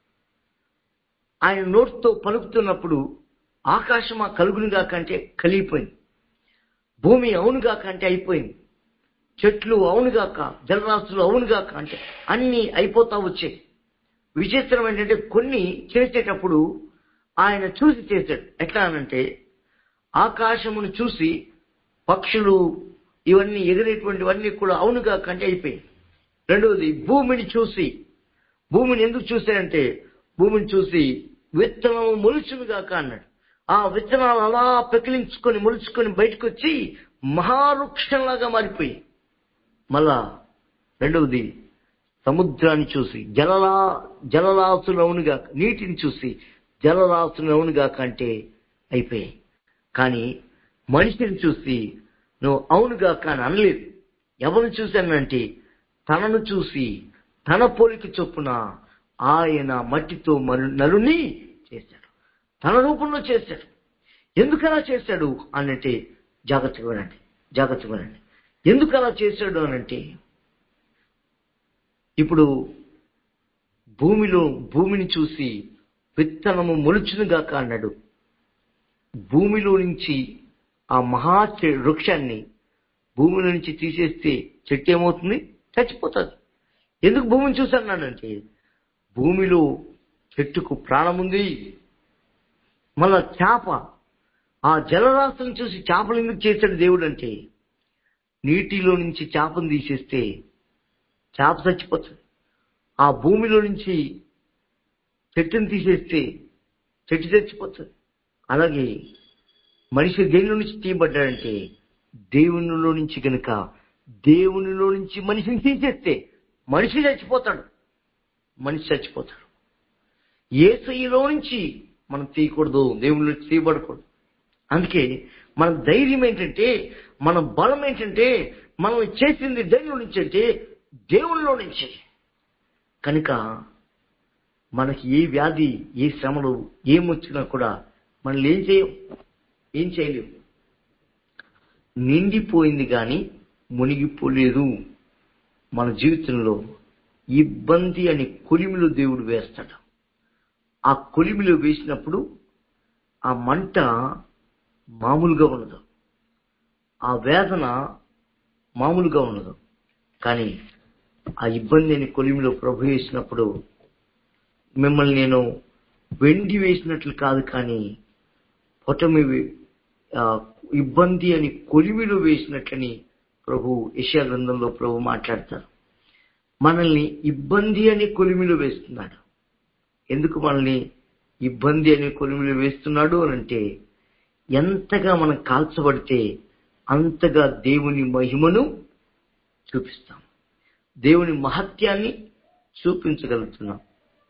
ఆయన నోటితో పలుకుతున్నప్పుడు ఆకాశం ఆ కలుగునిగా కంటే కలిగిపోయింది భూమి అవునుగా కంటే అయిపోయింది చెట్లు అవునుగాక జలరాశులు అవునుగాక అంటే అన్ని అయిపోతా వచ్చాయి విచిత్రం ఏంటంటే కొన్ని చేసేటప్పుడు ఆయన చూసి చేశాడు ఎట్లా అనంటే ఆకాశమును చూసి పక్షులు ఇవన్నీ ఎగిరేటువంటివన్నీ కూడా అవునుగా కంటే అయిపోయాయి రెండవది భూమిని చూసి భూమిని ఎందుకు చూశాడంటే భూమిని చూసి విత్తనము మొలుచునుగాక అన్నాడు ఆ విత్తనాలు అలా పెకిలించుకొని మొలుచుకొని బయటకు వచ్చి మహావృక్షంలాగా మారిపోయి మళ్ళా రెండవది సముద్రాన్ని చూసి జలలా జలరాశులవునుగా నీటిని చూసి జలరాశులవునుగా కంటే అయిపోయాయి కానీ మనిషిని చూసి నువ్వు అవునుగా కానీ అనలేదు ఎవరిని చూశానంటే తనను చూసి తన పోలిక చొప్పున ఆయన మట్టితో మరు నలుని చేశాడు తన రూపంలో చేశాడు ఎందుకు అలా చేశాడు అనంటే జాగ్రత్తగా వినండి జాగ్రత్తగా వినండి ఎందుకు అలా చేశాడు అనంటే ఇప్పుడు భూమిలో భూమిని చూసి విత్తనము మొలుచునుగాక అన్నాడు భూమిలో నుంచి ఆ మహా చె- వృక్షాన్ని భూమిలో నుంచి తీసేస్తే చెట్టు ఏమవుతుంది చచ్చిపోతుంది ఎందుకు భూమిని చూసి అన్నాడంటే భూమిలో చెట్టుకు ప్రాణం ఉంది మళ్ళా చేప ఆ జలరాశిని చూసి చేపలు ఎందుకు చేశాడు దేవుడు అంటే నీటిలో నుంచి చేపను తీసేస్తే చేప చచ్చిపోతుంది ఆ భూమిలో నుంచి చెట్టుని తీసేస్తే చెట్టు చచ్చిపోతుంది అలాగే మనిషి దేనిలో నుంచి తీయబడ్డాడంటే దేవునిలో నుంచి గనుక దేవునిలో నుంచి మనిషిని తీసేస్తే మనిషి చచ్చిపోతాడు మనిషి చచ్చిపోతాడు ఏసైలో నుంచి మనం తీయకూడదు దేవుని నుంచి తీయబడకూడదు అందుకే మన ధైర్యం ఏంటంటే మన బలం ఏంటంటే మనం చేసింది దేనిలో నుంచి అంటే దేవునిలో నుంచి కనుక మనకి ఏ వ్యాధి ఏ శ్రమలు ఏమొచ్చినా కూడా మనల్ని ఏం చేయం ఏం చేయలేవు నిండిపోయింది కానీ మునిగిపోలేదు మన జీవితంలో ఇబ్బంది అని కొలిమిలో దేవుడు వేస్తాడు ఆ కొలిమిలో వేసినప్పుడు ఆ మంట మామూలుగా ఉండదు ఆ వేదన మామూలుగా ఉండదు కానీ ఆ ఇబ్బంది అని కొలిమిలో ప్రభు వేసినప్పుడు మిమ్మల్ని నేను వెండి వేసినట్లు కాదు కానీ పొటమి వే- ఆ, ఇబ్బంది అని కొలిమిలో వేసినట్లని ప్రభు యశా గ్రంథంలో ప్రభు మాట్లాడతారు మనల్ని ఇబ్బంది అని కొలిమిలో వేస్తున్నాడు ఎందుకు మనల్ని ఇబ్బంది అనే కొలిమిలో వేస్తున్నాడు అని అంటే ఎంతగా మనం కాల్చబడితే అంతగా దేవుని మహిమను చూపిస్తాం దేవుని మహత్యాన్ని చూపించగలుగుతున్నాం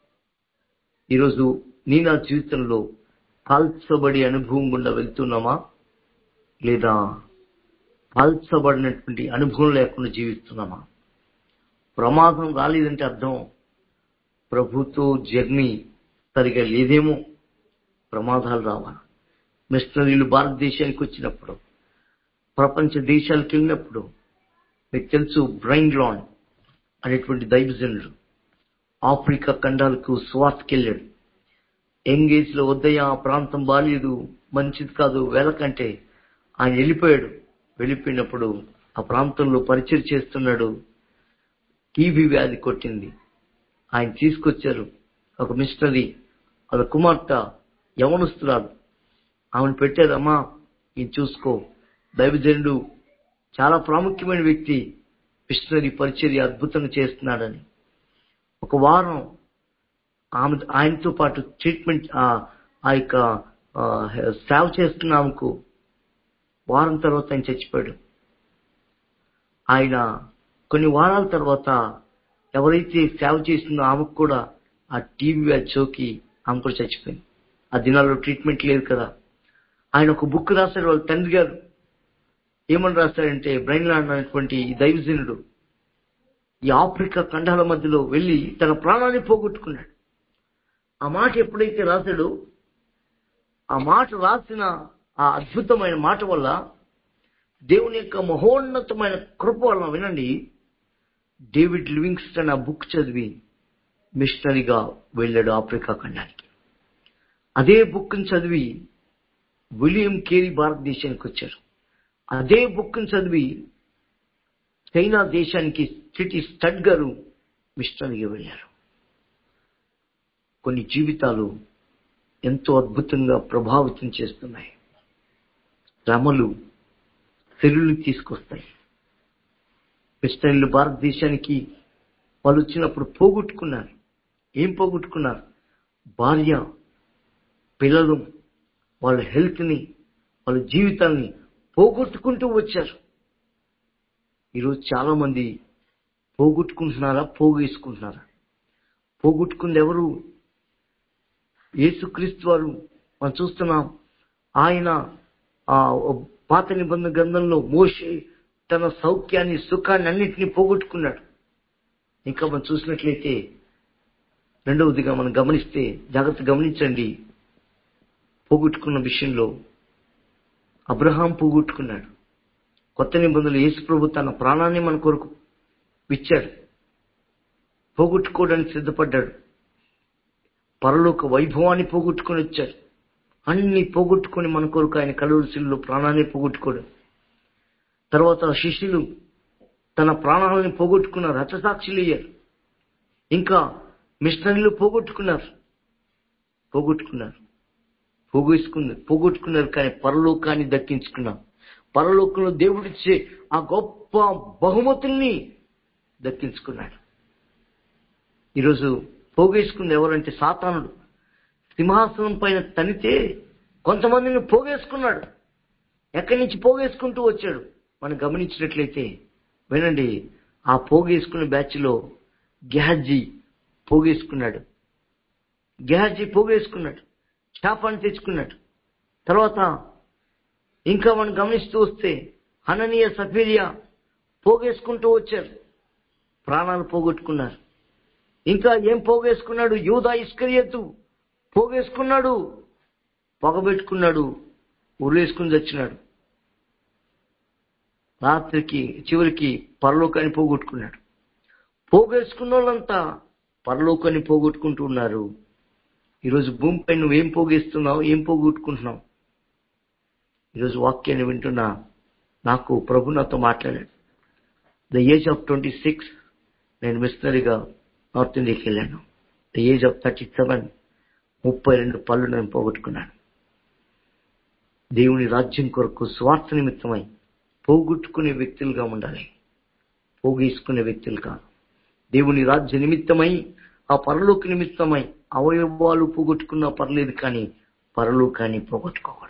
ఈరోజు నీ నా జీవితంలో కాల్చబడి అనుభవం గుండా వెళ్తున్నామా లేదా కాల్చబడినటువంటి అనుభవం లేకుండా జీవిస్తున్నామా ప్రమాదం రాలేదంటే అర్థం ప్రభుతో జర్నీ సరిగా లేదేమో ప్రమాదాలు రావా మిషనరీలు భారతదేశానికి వచ్చినప్పుడు ప్రపంచ దేశాలకు వెళ్ళినప్పుడు మీకు తెలుసు బ్రైన్ లాన్ అనేటువంటి దైవజనుడు ఆఫ్రికా ఖండాలకు సువార్తకెళ్ళాడు ఎంగేజ్ లో వద్దయ్యా ఆ ప్రాంతం బాలేదు మంచిది కాదు వెళ్ళకంటే ఆయన వెళ్ళిపోయాడు వెళ్ళిపోయినప్పుడు ఆ ప్రాంతంలో పరిచయం చేస్తున్నాడు టీబీ వ్యాధి కొట్టింది ఆయన తీసుకొచ్చారు ఒక మిషనరీ వాళ్ళ కుమార్తె యవనస్తురాలు ఆమెను పెట్టారు అమ్మా ఈయన చూసుకో దైవజనుడు చాలా ప్రాముఖ్యమైన వ్యక్తి మిషనరీ పరిచర్య అద్భుతంగా చేస్తున్నాడని ఒక వారం ఆమె ఆయనతో పాటు ట్రీట్మెంట్ ఆ ఆ యొక్క ఆ, సేవ చేస్తున్న ఆమెకు వారం తర్వాత ఆయన చచ్చిపోయాడు ఆయన కొన్ని వారాల తర్వాత ఎవరైతే సేవ చేసిందో ఆమెకు కూడా ఆ టీవీ వ్యాధి సోకి ఆమె కూడా చచ్చిపోయింది ఆ దినాల్లో ట్రీట్మెంట్ లేదు కదా ఆయన ఒక బుక్ రాశారు వాళ్ళ తండ్రి గారు ఏమని రాశారంటే బ్రైన్ లాండ్ అనేటువంటి ఈ దైవజనుడు ఈ ఆఫ్రికా ఖండాల మధ్యలో వెళ్ళి తన ప్రాణాన్ని పోగొట్టుకున్నాడు ఆ మాట ఎప్పుడైతే రాశాడో ఆ మాట రాసిన ఆ అద్భుతమైన మాట వల్ల దేవుని యొక్క మహోన్నతమైన కృప వల్ల వినండి డేవిడ్ లివింగ్స్టన్ ఆ బుక్ చదివి మిషనరీగా వెళ్ళాడు ఆఫ్రికా ఖండానికి అదే బుక్ని చదివి విలియం కేరీ భారతదేశానికి వచ్చారు అదే బుక్ని చదివి చైనా దేశానికి సిటీ స్టడ్ గారు మిషనరీగా వెళ్ళారు కొన్ని జీవితాలు ఎంతో అద్భుతంగా ప్రభావితం చేస్తున్నాయి శ్రమలు శరీరుని తీసుకొస్తాయి మిషనరీలు భారతదేశానికి వాళ్ళు వచ్చినప్పుడు పోగొట్టుకున్నారు ఏం పోగొట్టుకున్నారు భార్య పిల్లలు వాళ్ళ హెల్త్ని వాళ్ళ జీవితాన్ని పోగొట్టుకుంటూ వచ్చారు ఈరోజు చాలా మంది పోగొట్టుకుంటున్నారా పోగేసుకుంటున్నారా పోగొట్టుకుంది ఎవరు యేసుక్రీస్తు వారు మనం చూస్తున్నాం ఆయన ఆ పాత నిబంధన గ్రంథంలో మోషే తన సౌఖ్యాన్ని సుఖాన్ని అన్నింటినీ పోగొట్టుకున్నాడు ఇంకా మనం చూసినట్లయితే రెండవదిగా మనం గమనిస్తే జాగ్రత్త గమనించండి పోగొట్టుకున్న విషయంలో అబ్రహాం పోగొట్టుకున్నాడు కొత్త నిబంధనలు యేసు ప్రభు తన ప్రాణాన్ని మన కొరకు ఇచ్చాడు పోగొట్టుకోవడానికి సిద్ధపడ్డాడు పరలోక వైభవాన్ని పోగొట్టుకొని వచ్చాడు అన్ని పోగొట్టుకొని మన కొరకు ఆయన కలువరిశిల్లో ప్రాణాన్ని పోగొట్టుకోడు తర్వాత శిష్యులు తన ప్రాణాలని పోగొట్టుకున్నారు హతసాక్షులు అయ్యారు ఇంకా మిషనరీలు పోగొట్టుకున్నారు పోగొట్టుకున్నారు పోగేసుకున్నారు పోగొట్టుకున్నారు కానీ పరలోకాన్ని దక్కించుకున్నారు పరలోకంలో దేవుడిచ్చే ఆ గొప్ప బహుమతుల్ని దక్కించుకున్నాడు ఈరోజు పోగేసుకుంది ఎవరంటే సాతానుడు సింహాసనం పైన తనితే కొంతమందిని పోగేసుకున్నాడు ఎక్కడి నుంచి పోగేసుకుంటూ వచ్చాడు మనం గమనించినట్లయితే వినండి ఆ పోగేసుకున్న బ్యాచ్లో గ్యాజీ పోగేసుకున్నాడు గ్యాజీ పోగేసుకున్నాడు శాపాన్ని తెచ్చుకున్నాడు తర్వాత ఇంకా మనం గమనిస్తూ వస్తే హననీయ సఫీరియా పోగేసుకుంటూ వచ్చారు ప్రాణాలు పోగొట్టుకున్నారు ఇంకా ఏం పోగేసుకున్నాడు యూదా ఇస్కరియత్తు పోగేసుకున్నాడు పొగబెట్టుకున్నాడు ఉరేసుకుని చచ్చినాడు రాత్రికి చివరికి పరలోకాన్ని పోగొట్టుకున్నాడు పోగేసుకున్న వాళ్ళంతా పరలోకాన్ని పోగొట్టుకుంటూ ఉన్నారు ఈరోజు భూమిపై నువ్వేం పోగేస్తున్నావు ఏం పోగొట్టుకుంటున్నావు ఈరోజు వాక్యాన్ని వింటున్నా నాకు ప్రభు నాతో మాట్లాడాడు the age of twenty six నేను మిషనరీగా నార్త్ ఇండియాకి వెళ్ళాను the age of thirty seven ముప్పై రెండు పళ్ళు నేను పోగొట్టుకున్నాను దేవుని రాజ్యం కొరకు స్వార్థ నిమిత్తమై పోగొట్టుకునే వ్యక్తులుగా ఉండాలి పోగేసుకునే వ్యక్తులు కాదు దేవుని రాజ్య నిమిత్తమై ఆ పరలోక నిమిత్తమై అవయవాలు పోగొట్టుకున్నా పర్లేదు కానీ పరలోకాన్ని పోగొట్టుకోకూడదు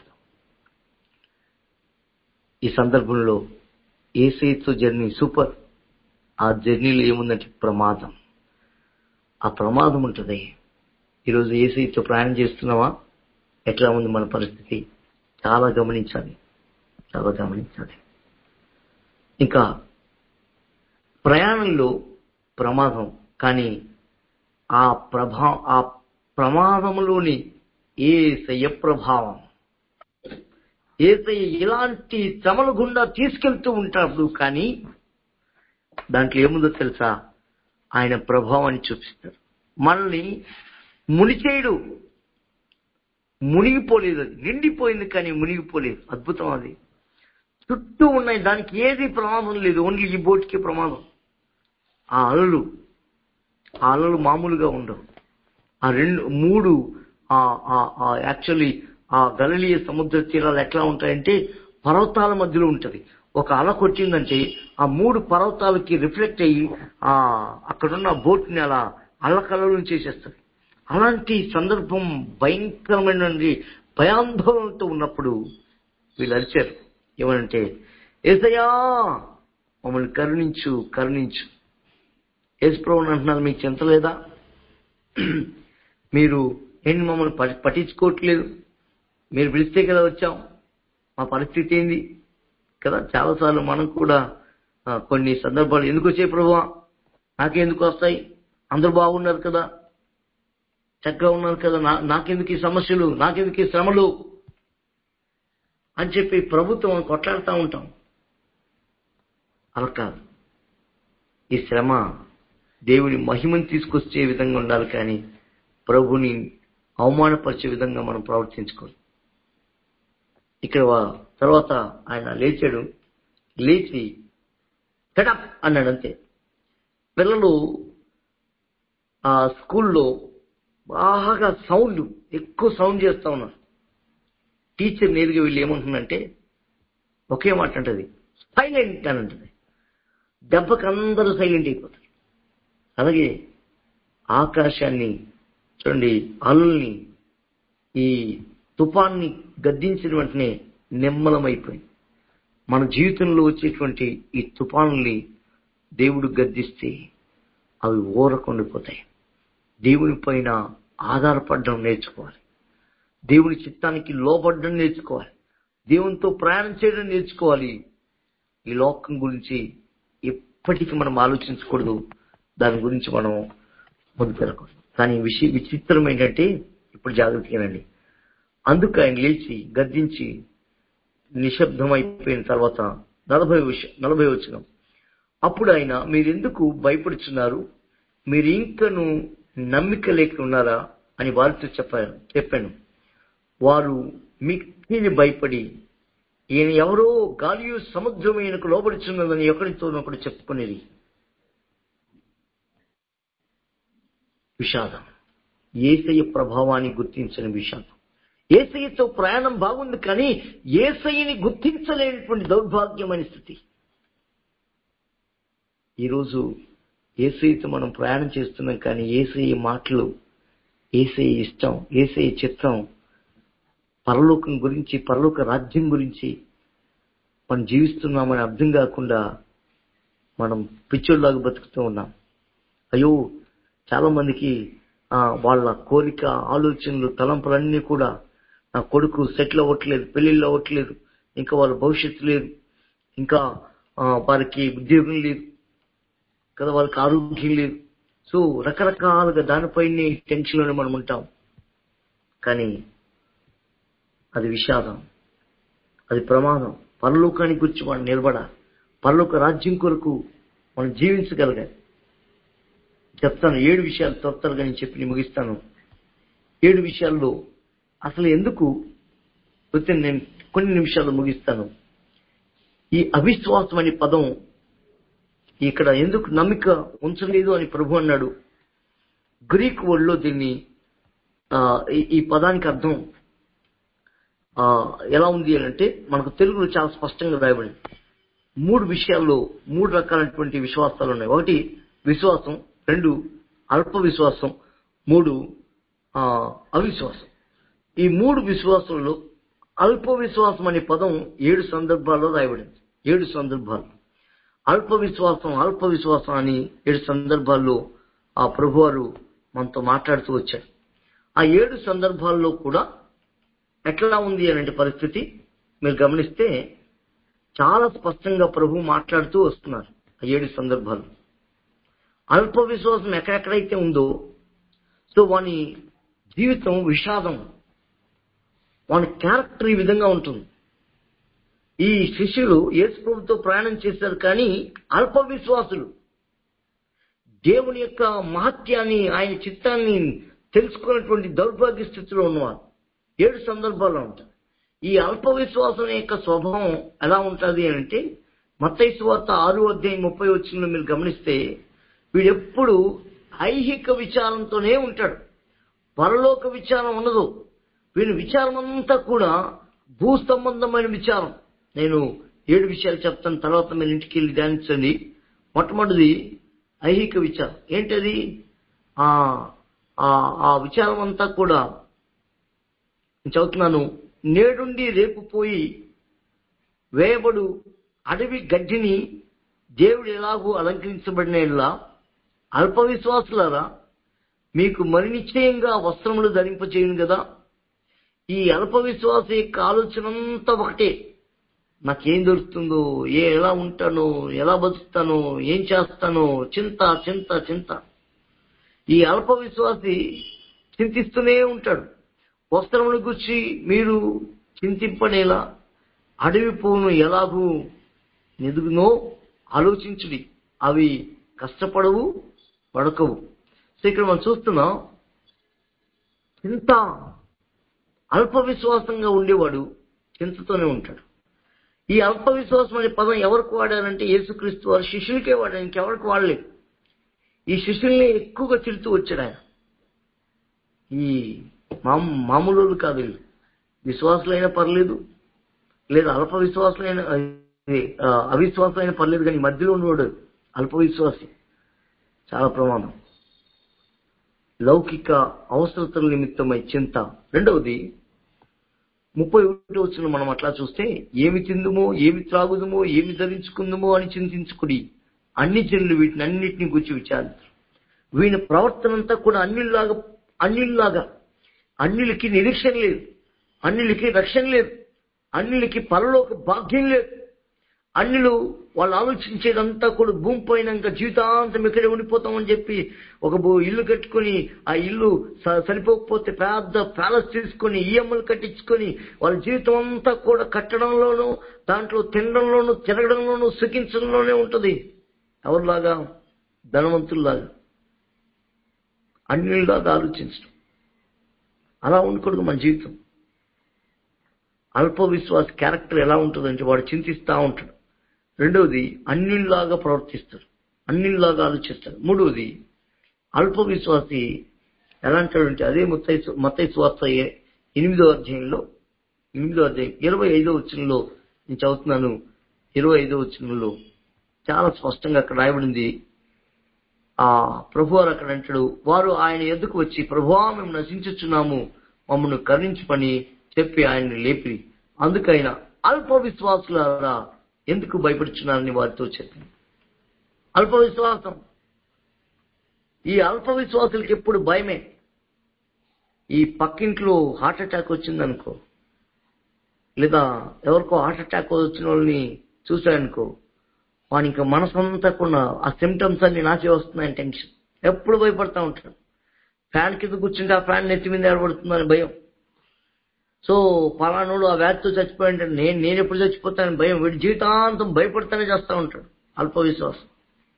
ఈ సందర్భంలో ఏసైతో జర్నీ సూపర్ ఆ జర్నీలో ఏముందంటే ప్రమాదం ఆ ప్రమాదం ఉంటుంది ఈరోజు ఏసైతో ప్రయాణం చేస్తున్నావా ఎట్లా ఉంది మన పరిస్థితి చాలా గమనించాలి చాలా గమనించాలి ఇంకా ప్రయాణంలో ప్రమాదం కానీ ఆ ప్రభా ఆ ప్రమాదంలోని ఏసయ్య ప్రభావం ఏసయ్య ఇలాంటి శ్రమల గుండా తీసుకెళ్తూ ఉంటాడు కానీ దాంట్లో ఏముందో తెలుసా ఆయన ప్రభావాన్ని చూపిస్తారు మనల్ని మునిచేయడు మునిగిపోలేదు అది నిండిపోయింది కానీ మునిగిపోలేదు అద్భుతం అది చుట్టూ ఉన్నాయి దానికి ఏది ప్రమాదం లేదు ఓన్లీ ఈ బోట్కి ప్రమాదం ఆ అలలు ఆ అలలు మామూలుగా ఉండవు ఆ రెండు మూడు యాక్చువల్లీ ఆ గలలీయ సముద్ర తీరాలు ఎట్లా ఉంటాయంటే పర్వతాల మధ్యలో ఉంటది ఒక అల కొట్టిందంటే ఆ మూడు పర్వతాలకి రిఫ్లెక్ట్ అయ్యి ఆ అక్కడున్న బోట్ని అలా అల్లకల్లలో చేసేస్తుంది అలాంటి సందర్భం భయంకరమైనది భయాందోళనతో ఉన్నప్పుడు వీళ్ళు అరిచారు ఏమనంటే ఏసయ్యా మమ్మల్ని కరుణించు కరుణించు యేసుప్రభుని అంటున్నారు మీకు చింత లేదా మీరు ఏంటి మమ్మల్ని ప- పట్టించుకోవట్లేదు మీరు పిలిస్తే కదా వచ్చాం మా పరిస్థితి ఏంది కదా చాలాసార్లు మనం కూడా ఆ, కొన్ని సందర్భాలు ఎందుకు వచ్చాయి ప్రభువా నాకెందుకు వస్తాయి అందరూ బాగున్నారు కదా చక్కగా ఉన్నారు కదా నా నాకెందుకు ఈ సమస్యలు నాకెందుకు ఈ శ్రమలు అని చెప్పి ప్రభుత్వం కొట్లాడుతూ ఉంటాం అలా కాదు ఈ శ్రమ దేవుని మహిమను తీసుకొచ్చే విధంగా ఉండాలి కానీ ప్రభుని అవమానపరిచే విధంగా మనం ప్రవర్తించుకోవాలి ఇక్కడ వా- తర్వాత ఆయన లేచాడు లేచి కడప్ అన్నాడు అంతే పిల్లలు ఆ స్కూల్లో బాగా సౌండ్ ఎక్కువ సౌండ్ చేస్తా ఉన్నారు టీచర్ నేరుగా వీళ్ళు ఏమంటుందంటే ఒకే మాట అంటది సైలెంట్ అని అంటది దెబ్బకి అందరూ సైలెంట్ అయిపోతారు అలాగే ఆకాశాన్ని చూడండి అలుల్ని ఈ తుఫాన్ని గద్దించిన వెంటనే నిమ్మలమైపోయింది మన జీవితంలో వచ్చేటువంటి ఈ తుఫానుల్ని దేవుడు గద్దిస్తే అవి ఊరకుండిపోతాయి దేవుని పైన ఆధారపడడం నేర్చుకోవాలి దేవుని చిత్తానికి లోబడడం నేర్చుకోవాలి దేవునితో ప్రయాణం చేయడం నేర్చుకోవాలి ఈ లోకం గురించి ఎప్పటికీ మనం ఆలోచించకూడదు దాని గురించి మనం ముందుకెళ్ళకూడదు కానీ విషయ విచిత్రం ఏంటంటే ఇప్పుడు జాగ్రత్తగానండి అందుకు ఆయన లేచి గద్దించి నిశ్శబ్దం అయిపోయిన తర్వాత నలభై విషయం నలభై వచ్చిన అప్పుడు ఆయన మీరెందుకు భయపడుచున్నారు మీరు ఇంకను నమ్మిక లేక ఉన్నారా అని వారితో చెప్పాను చెప్పాను వారు మిక్కిలి భయపడి ఈయన ఎవరో గాలియు సముద్రం ఈయనకు లోబడుచున్నదని ఒకరితోనొకడు చెప్పుకునేది విషాదం ఏసయ్య ప్రభావాన్ని గుర్తించని విషాదం ఏసయ్యతో ప్రయాణం బాగుంది కానీ ఏసయ్యని గుర్తించలేనటువంటి దౌర్భాగ్యమైన స్థితి ఈరోజు ఏసయ్యతో మనం ప్రయాణం చేస్తున్నాం కానీ ఏసయ్య మాటలు ఏసయ్య ఇష్టం ఏసయ్య చిత్తం పరలోకం గురించి పరలోక రాజ్యం గురించి మనం జీవిస్తున్నామని అర్థం కాకుండా మనం పిచ్చోళ్ళలాగా బతుకుతూ ఉన్నాం అయ్యో చాలా మందికి ఆ, వాళ్ళ కోరిక ఆలోచనలు తలంపులన్నీ కూడా నా కొడుకు సెటిల్ అవ్వట్లేదు పెళ్లిళ్ళు అవ్వట్లేదు ఇంకా వాళ్ళ భవిష్యత్తు లేదు ఇంకా ఆ, వారికి ఉద్యోగం లేదు కదా వాళ్ళకి ఆరోగ్యం లేదు సో రకరకాలుగా దానిపైనే టెన్షన్లోనే మనం ఉంటాం కానీ అది విషాదం అది ప్రమాదం పరలోకానికి గురించి మనం నిలబడాలి పరలోక రాజ్యం కొరకు మనం జీవించగలగాలి చెప్తాను ఏడు విషయాలు త్వరగా నేను చెప్పి నేను ముగిస్తాను ఏడు విషయాల్లో అసలు ఎందుకు వస్తే నేను కొన్ని నిమిషాలు ముగిస్తాను ఈ అవిశ్వాసం అనే పదం ఇక్కడ ఎందుకు నమ్మిక ఉంచలేదు అని ప్రభు అన్నాడు గ్రీక్ వర్డ్లో దీన్ని ఆ, ఈ- ఈ పదానికి అర్థం ఆ, ఎలా ఉంది అని అంటే మనకు తెలుగులో చాలా స్పష్టంగా రాయబడింది మూడు విషయాల్లో మూడు రకాలైనటువంటి విశ్వాసాలు ఉన్నాయి ఒకటి విశ్వాసం రెండు అల్ప విశ్వాసం మూడు ఆ, అవిశ్వాసం ఈ మూడు విశ్వాసంలో అల్ప విశ్వాసం అనే పదం ఏడు సందర్భాల్లో రాయబడింది ఏడు సందర్భాలు అల్ప విశ్వాసం అల్ప విశ్వాసం అని ఏడు సందర్భాల్లో ఆ ప్రభువారు మనతో మాట్లాడుతూ వచ్చారు ఆ ఏడు సందర్భాల్లో కూడా ఎట్లా ఉంది అనే పరిస్థితి మీరు గమనిస్తే చాలా స్పష్టంగా ప్రభు మాట్లాడుతూ వస్తున్నారు ఆ ఏడు సందర్భాలు అల్ప విశ్వాసం ఎక్కడెక్కడైతే ఉందో సో వాని జీవితం విషాదం వాని క్యారెక్టర్ ఈ విధంగా ఉంటుంది ఈ శిష్యులు యేసు ప్రభుతో ప్రయాణం చేశారు కానీ అల్ప విశ్వాసులు దేవుని యొక్క మహత్యాన్ని ఆయన చిత్తాన్ని తెలుసుకున్నటువంటి దౌర్భాగ్య స్థితిలో ఉన్నవారు ఏడు సందర్భాల్లో ఉంటారు ఈ అల్ప విశ్వాసం యొక్క స్వభావం ఎలా ఉంటుంది అంటే మత్తైసు వార్త ఆరు అధ్యాయం ముప్పై వచ్చిన మీరు గమనిస్తే వీడెప్పుడు ఐహిక విచారంతోనే ఉంటాడు పరలోక విచారం ఉండదు వీని విచారం అంతా కూడా భూ సంబంధమైన విచారం నేను ఏడు విషయాలు చెప్తాను తర్వాత మీరు ఇంటికి వెళ్ళి ధ్యానించండి మొట్టమొదటిది ఐహిక విచారం ఏంటది ఆ ఆ- ఆ విచారం అంతా కూడా నేను చదువుతున్నాను నేడుండి రేపు పోయి వేయబడు అడవి గడ్డిని దేవుడు ఎలాగూ అలంకరించబడిన అల్ప విశ్వాసులారా మీకు మరి నిశ్చయంగా వస్త్రములు ధరింపచేయను కదా ఈ అల్ప విశ్వాస యొక్క ఆలోచన అంతా ఒకటే నాకేం దొరుకుతుందో ఏ ఎలా ఉంటానో ఎలా బతుకుతానో ఏం చేస్తానో చింత చింత చింత ఈ అల్ప విశ్వాసి చింతిస్తూనే ఉంటాడు వస్త్రమును గుర్చి మీరు చింతింపనేలా అడవి పువ్వును ఎలాగూ నెదుగునో ఆలోచించుడి అవి కష్టపడవు పడకవు సో ఇక్కడ మనం చూస్తున్నాం చింత అల్ప విశ్వాసంగా ఉండేవాడు చింతతోనే ఉంటాడు ఈ అల్ప విశ్వాసం అనే పదం ఎవరికి వాడారంటే యేసుక్రీస్తు వారు శిష్యులకే వాడారు ఇంకెవరికి వాడలేదు ఈ శిష్యుల్ని ఎక్కువగా తిడుతూ వచ్చాడు ఆయన ఈ మామూ మామూలు వాళ్ళు కాదు వీళ్ళు విశ్వాసులైనా పర్లేదు లేదా అల్ప విశ్వాసులైన అది, ఆ, అవిశ్వాసులైనా పర్లేదు కానీ మధ్యలో ఉన్నవాడు అల్ప విశ్వాసి చాలా ప్రమాదం లౌకిక అవసరతల నిమిత్తమై చింత రెండవది ముప్పై ఒకటి వచ్చిన మనం అట్లా చూస్తే ఏమి తిందుమో ఏమి త్రాగుదుమో ఏమి ధరించుకుందుమో అని చింతించుకుడి అన్ని జనులు వీటిని అన్నిటిని గురించి విచారించరు వీని ప్రవర్తన అంతా కూడా అన్నిలాగా అన్నిలాగా అన్నిలకి నిరీక్షణ లేదు అన్నిలకి రక్షణ లేదు అన్నిలకి పరలోక భాగ్యం లేదు అన్నిలు వాళ్ళు ఆలోచించేదంతా కూడా భూమి పైన ఇంకా జీవితాంతం ఇక్కడే ఉండిపోతామని చెప్పి ఒక భూ- ఇల్లు కట్టుకొని ఆ ఇల్లు స- సరిపోకపోతే పెద్ద ప్యాలెస్ తీసుకొని ఈఎంఐలు కట్టించుకొని వాళ్ళ జీవితం అంతా కూడా కట్టడంలోనూ దాంట్లో తినడంలోనూ తిరగడంలోనూ సుఖించడంలోనే ఉంటుంది ఎవరిలాగా ధనవంతుల్లాగా అన్నిలాగా ఆలోచించడం అలా ఉండకూడదు మన జీవితం అల్ప విశ్వాస క్యారెక్టర్ ఎలా ఉంటుందంటే వాడు చింతిస్తూ ఉంటాడు రెండవది అన్నిలాగా ప్రవర్తిస్తాడు అన్నిలాగా ఆలోచిస్తాడు మూడవది అల్ప విశ్వాసి ఎలా అంటాడంటే అదే ముత్తై మత్తై స్వార్థ ఎనిమిదో అధ్యాయంలో ఎనిమిదో అధ్యాయం ఇరవై ఐదో వచనంలో నేను చదువుతున్నాను ఇరవై ఐదో వచనంలో చాలా స్పష్టంగా అక్కడ రాయబడింది ఆ ప్రభు వారు అక్కడ అంటాడు వారు ఆయన ఎద్దుకు వచ్చి ప్రభువా మేము నశించుచున్నాము మమ్మల్ని కరుణించమని చెప్పి ఆయన్ని లేపి అందుకైనా అల్ప విశ్వాసులారా ఎందుకు భయపడుచున్నారని వారితో చెప్పింది అల్ప విశ్వాసం ఈ అల్ప విశ్వాసులకి ఎప్పుడు భయమే ఈ పక్కింట్లో హార్ట్ అటాక్ వచ్చిందనుకో లేదా ఎవరికో హార్ట్ అటాక్ వచ్చిన వాళ్ళని చూశారనుకో వాని ఇంకా మనసంతా కూడా ఆ సిమ్టమ్స్ అన్ని నాచే వస్తున్నాయని టెన్షన్ ఎప్పుడు భయపడతా ఉంటాడు ఫ్యాన్ కింద కూర్చుంటే ఆ ఫ్యాన్ నెత్తి మీద ఏడబడుతుందని భయం సో పలానోడు ఆ వ్యాధితో చచ్చిపోయింటే నేను నేను ఎప్పుడు చచ్చిపోతానని భయం వీడి జీవితాంతం భయపడతానే చేస్తూ ఉంటాడు అల్ప విశ్వాసం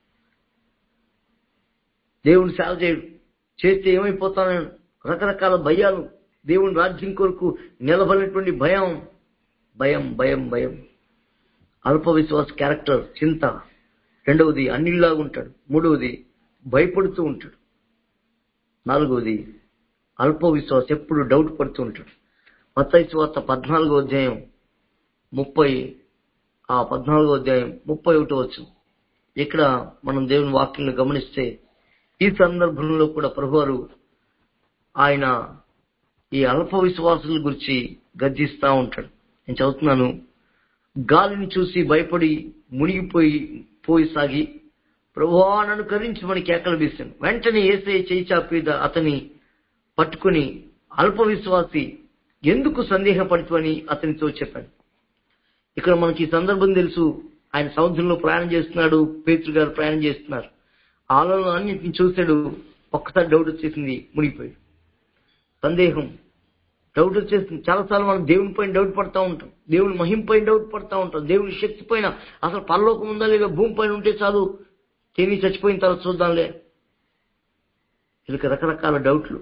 దేవుని సేవ చేయడు చేస్తే ఏమైపోతాను రకరకాల భయాలు దేవుని రాజ్యం కొరకు నిలబడినటువంటి భయం భయం భయం భయం అల్ప విశ్వాస క్యారెక్టర్ చింత రెండవది అన్నిలాగా ఉంటాడు మూడవది భయపడుతూ ఉంటాడు నాలుగవది అల్ప విశ్వాస ఎప్పుడు డౌట్ పడుతూ ఉంటాడు మత్తయి వార్త పద్నాలుగో అధ్యాయం ముప్పై ఆ పద్నాలుగో అధ్యాయం ముప్పై ఒకటో వచ్చు ఇక్కడ మనం దేవుని వాక్యం గమనిస్తే ఈ సందర్భంలో కూడా ప్రభువారు ఆయన ఈ అల్ప విశ్వాసుల గురించి గర్జిస్తా ఉంటాడు నేను చదువుతున్నాను గాలిని చూసి భయపడి మునిగిపోయి పోయి సాగి ప్రభువా నన్ను కరించమని కేకలు వేశాను వెంటనే ఏసే చేయి చాపి అతని పట్టుకుని అల్ప విశ్వాసి ఎందుకు సందేహపడుతువని అతనితో చెప్పాను ఇక్కడ మనకి ఈ సందర్భం తెలుసు ఆయన సముద్రంలో ప్రయాణం చేస్తున్నాడు పేతురు గారు ప్రయాణం చేస్తున్నారు ఆలలో అన్నింటిని చూశాడు ఒక్కసారి డౌట్ వచ్చేసింది మునిగిపోయాడు సందేహం డౌట్ వచ్చేసింది చాలాసార్లు మనం దేవుని పైన డౌట్ పడతా ఉంటాం దేవుని మహిమ పైన డౌట్ పడతా ఉంటాం దేవుని శక్తి పైన అసలు పరలోకం ఉందా లేదా భూమి పైన ఉంటే చాలు తిని చచ్చిపోయిన తర్వాత చూద్దాంలే వీళ్ళకి రకరకాల డౌట్లు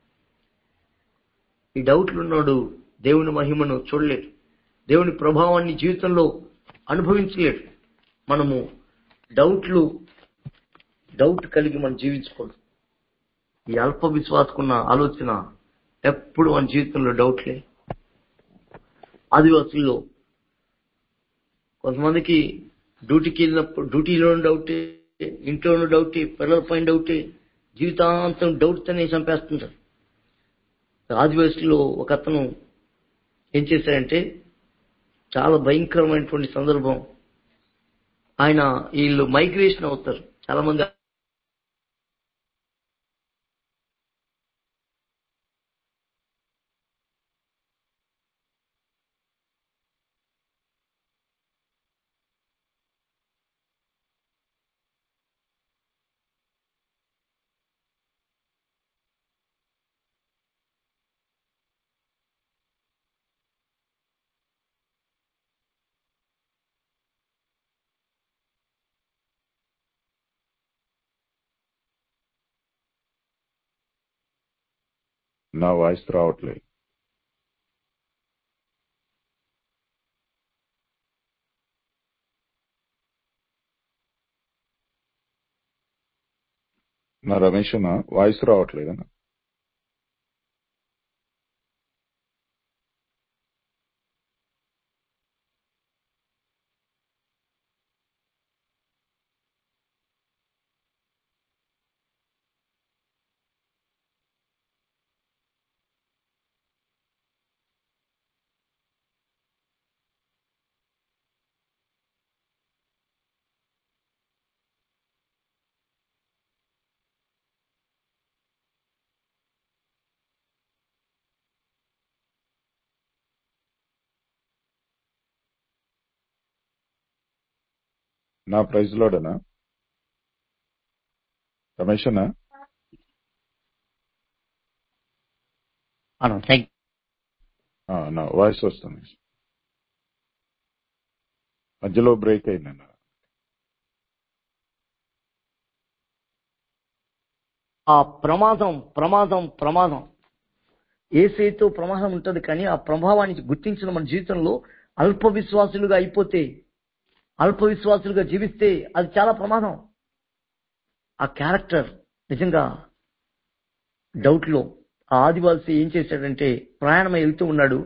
ఈ డౌట్లు ఉన్నాడు దేవుని మహిమను చూడలేడు దేవుని ప్రభావాన్ని జీవితంలో అనుభవించలేడు మనము డౌట్లు డౌట్ కలిగి మనం జీవించకూడదు ఈ అల్ప విశ్వాసకున్న ఆలోచన ఎప్పుడు మన జీవితంలో డౌట్లే ఆదివాసుల్లో కొంతమందికి డ్యూటీకి వెళ్ళినప్పుడు డ్యూటీలో డౌటే ఇంట్లోనూ డౌటే పిల్లల పైన డౌటే జీవితాంతం డౌట్తోనే చంపేస్తుంటారు ఆదివాసులో ఒక అతను ఏం చేశారంటే చాలా భయంకరమైనటువంటి సందర్భం ఆయన వీళ్ళు మైగ్రేషన్ అవుతారు చాలా మంది నా వాయిస్ రావట్లేదు నా రమేష్ అన్న వాయిస్ రావట్లేదన్న నా ప్రైజ్ లోడనా రమేష్ అన్న అను థ్యాంక్ ఆ, నా వాయిస్ వస్తుంది మధ్యలో బ్రేక్ అయిందన్న ఆ ప్రమాదం ప్రమాదం ప్రమాదం ఏసైతో ప్రమాదం ఉంటుంది కానీ ఆ ప్రభావాన్ని గుర్తించిన మన జీవితంలో అల్ప విశ్వాసులుగా అయిపోతే అల్ప విశ్వాసులుగా జీవిస్తే అది చాలా ప్రమాదం ఆ క్యారెక్టర్ నిజంగా డౌట్ లో ఆ ఆదివాసి ఏం చేశాడంటే ప్రయాణమై వెళ్తూ ఉన్నాడు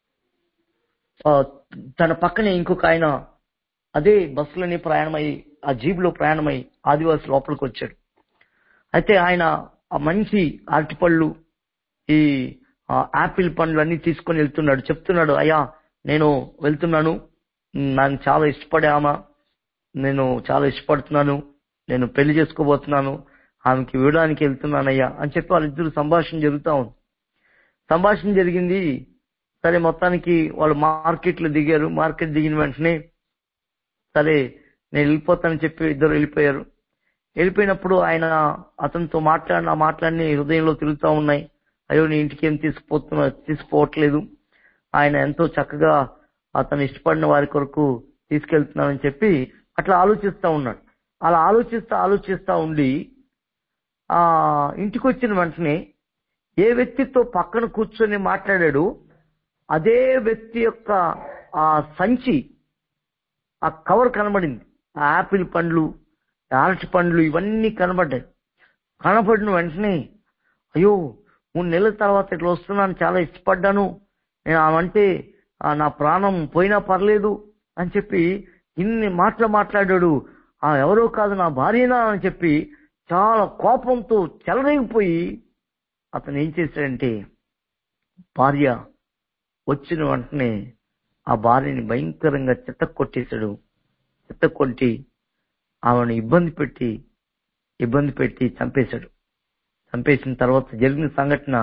ఆ, తన పక్కనే ఇంకొక ఆయన అదే బస్సులోనే ప్రయాణమై ఆ జీబులో ప్రయాణమై ఆదివాసి లోపలికి వచ్చాడు అయితే ఆయన ఆ మంచి అరటిపళ్ళు ఈ ఆ, యాపిల్ పండ్లు అన్ని తీసుకొని వెళ్తున్నాడు చెప్తున్నాడు అయ్యా నేను వెళ్తున్నాను నాకు చాలా ఇష్టపడే ఆమె నేను చాలా ఇష్టపడుతున్నాను నేను పెళ్లి చేసుకోబోతున్నాను ఆమెకి ఇవ్వడానికి వెళ్తున్నానయ్యా అని చెప్పి వాళ్ళిద్దరు సంభాషణ జరుగుతా ఉంది సంభాషణ జరిగింది సరే మొత్తానికి వాళ్ళు మార్కెట్ లో దిగారు మార్కెట్ దిగిన వెంటనే సరే నేను వెళ్ళిపోతానని చెప్పి ఇద్దరు వెళ్ళిపోయారు వెళ్ళిపోయినప్పుడు ఆయన అతనితో మాట్లాడిన ఆ మాటలన్నీ హృదయంలో తిరుగుతూ ఉన్నాయి అయ్యో నీ ఇంటికి ఏం తీసుకుపోతున్నా తీసుకుపోవట్లేదు ఆయన ఎంతో చక్కగా అతను ఇష్టపడిన వారి కొరకు తీసుకెళ్తున్నానని చెప్పి అట్లా ఆలోచిస్తా ఉన్నాడు అలా ఆలోచిస్తా ఆలోచిస్తా ఉండి ఆ ఇంటికి వచ్చిన వెంటనే ఏ వ్యక్తితో పక్కన కూర్చొని మాట్లాడాడు అదే వ్యక్తి యొక్క ఆ సంచి ఆ కవర్ కనబడింది ఆ యాపిల్ పండ్లు ఆ అరటి పండ్లు ఇవన్నీ కనబడ్డాయి కనబడిన వెంటనే అయ్యో మూడు నెలల తర్వాత ఇట్లా వస్తున్నాను చాలా ఇష్టపడ్డాను నేను ఆమంటే ఆ, నా ప్రాణం పోయినా పర్లేదు అని చెప్పి ఇన్ని మాటలు మాట్లాడాడు ఆ ఎవరో కాదు నా భార్యనా అని చెప్పి చాలా కోపంతో చెలరేగిపోయి అతను ఏం చేశాడంటే భార్య వచ్చిన వెంటనే ఆ భార్యని భయంకరంగా చిత్త కొట్టేశాడు చిత్త కొట్టి ఆమెను ఇబ్బంది పెట్టి ఇబ్బంది పెట్టి చంపేశాడు చంపేసిన తర్వాత జరిగిన సంఘటన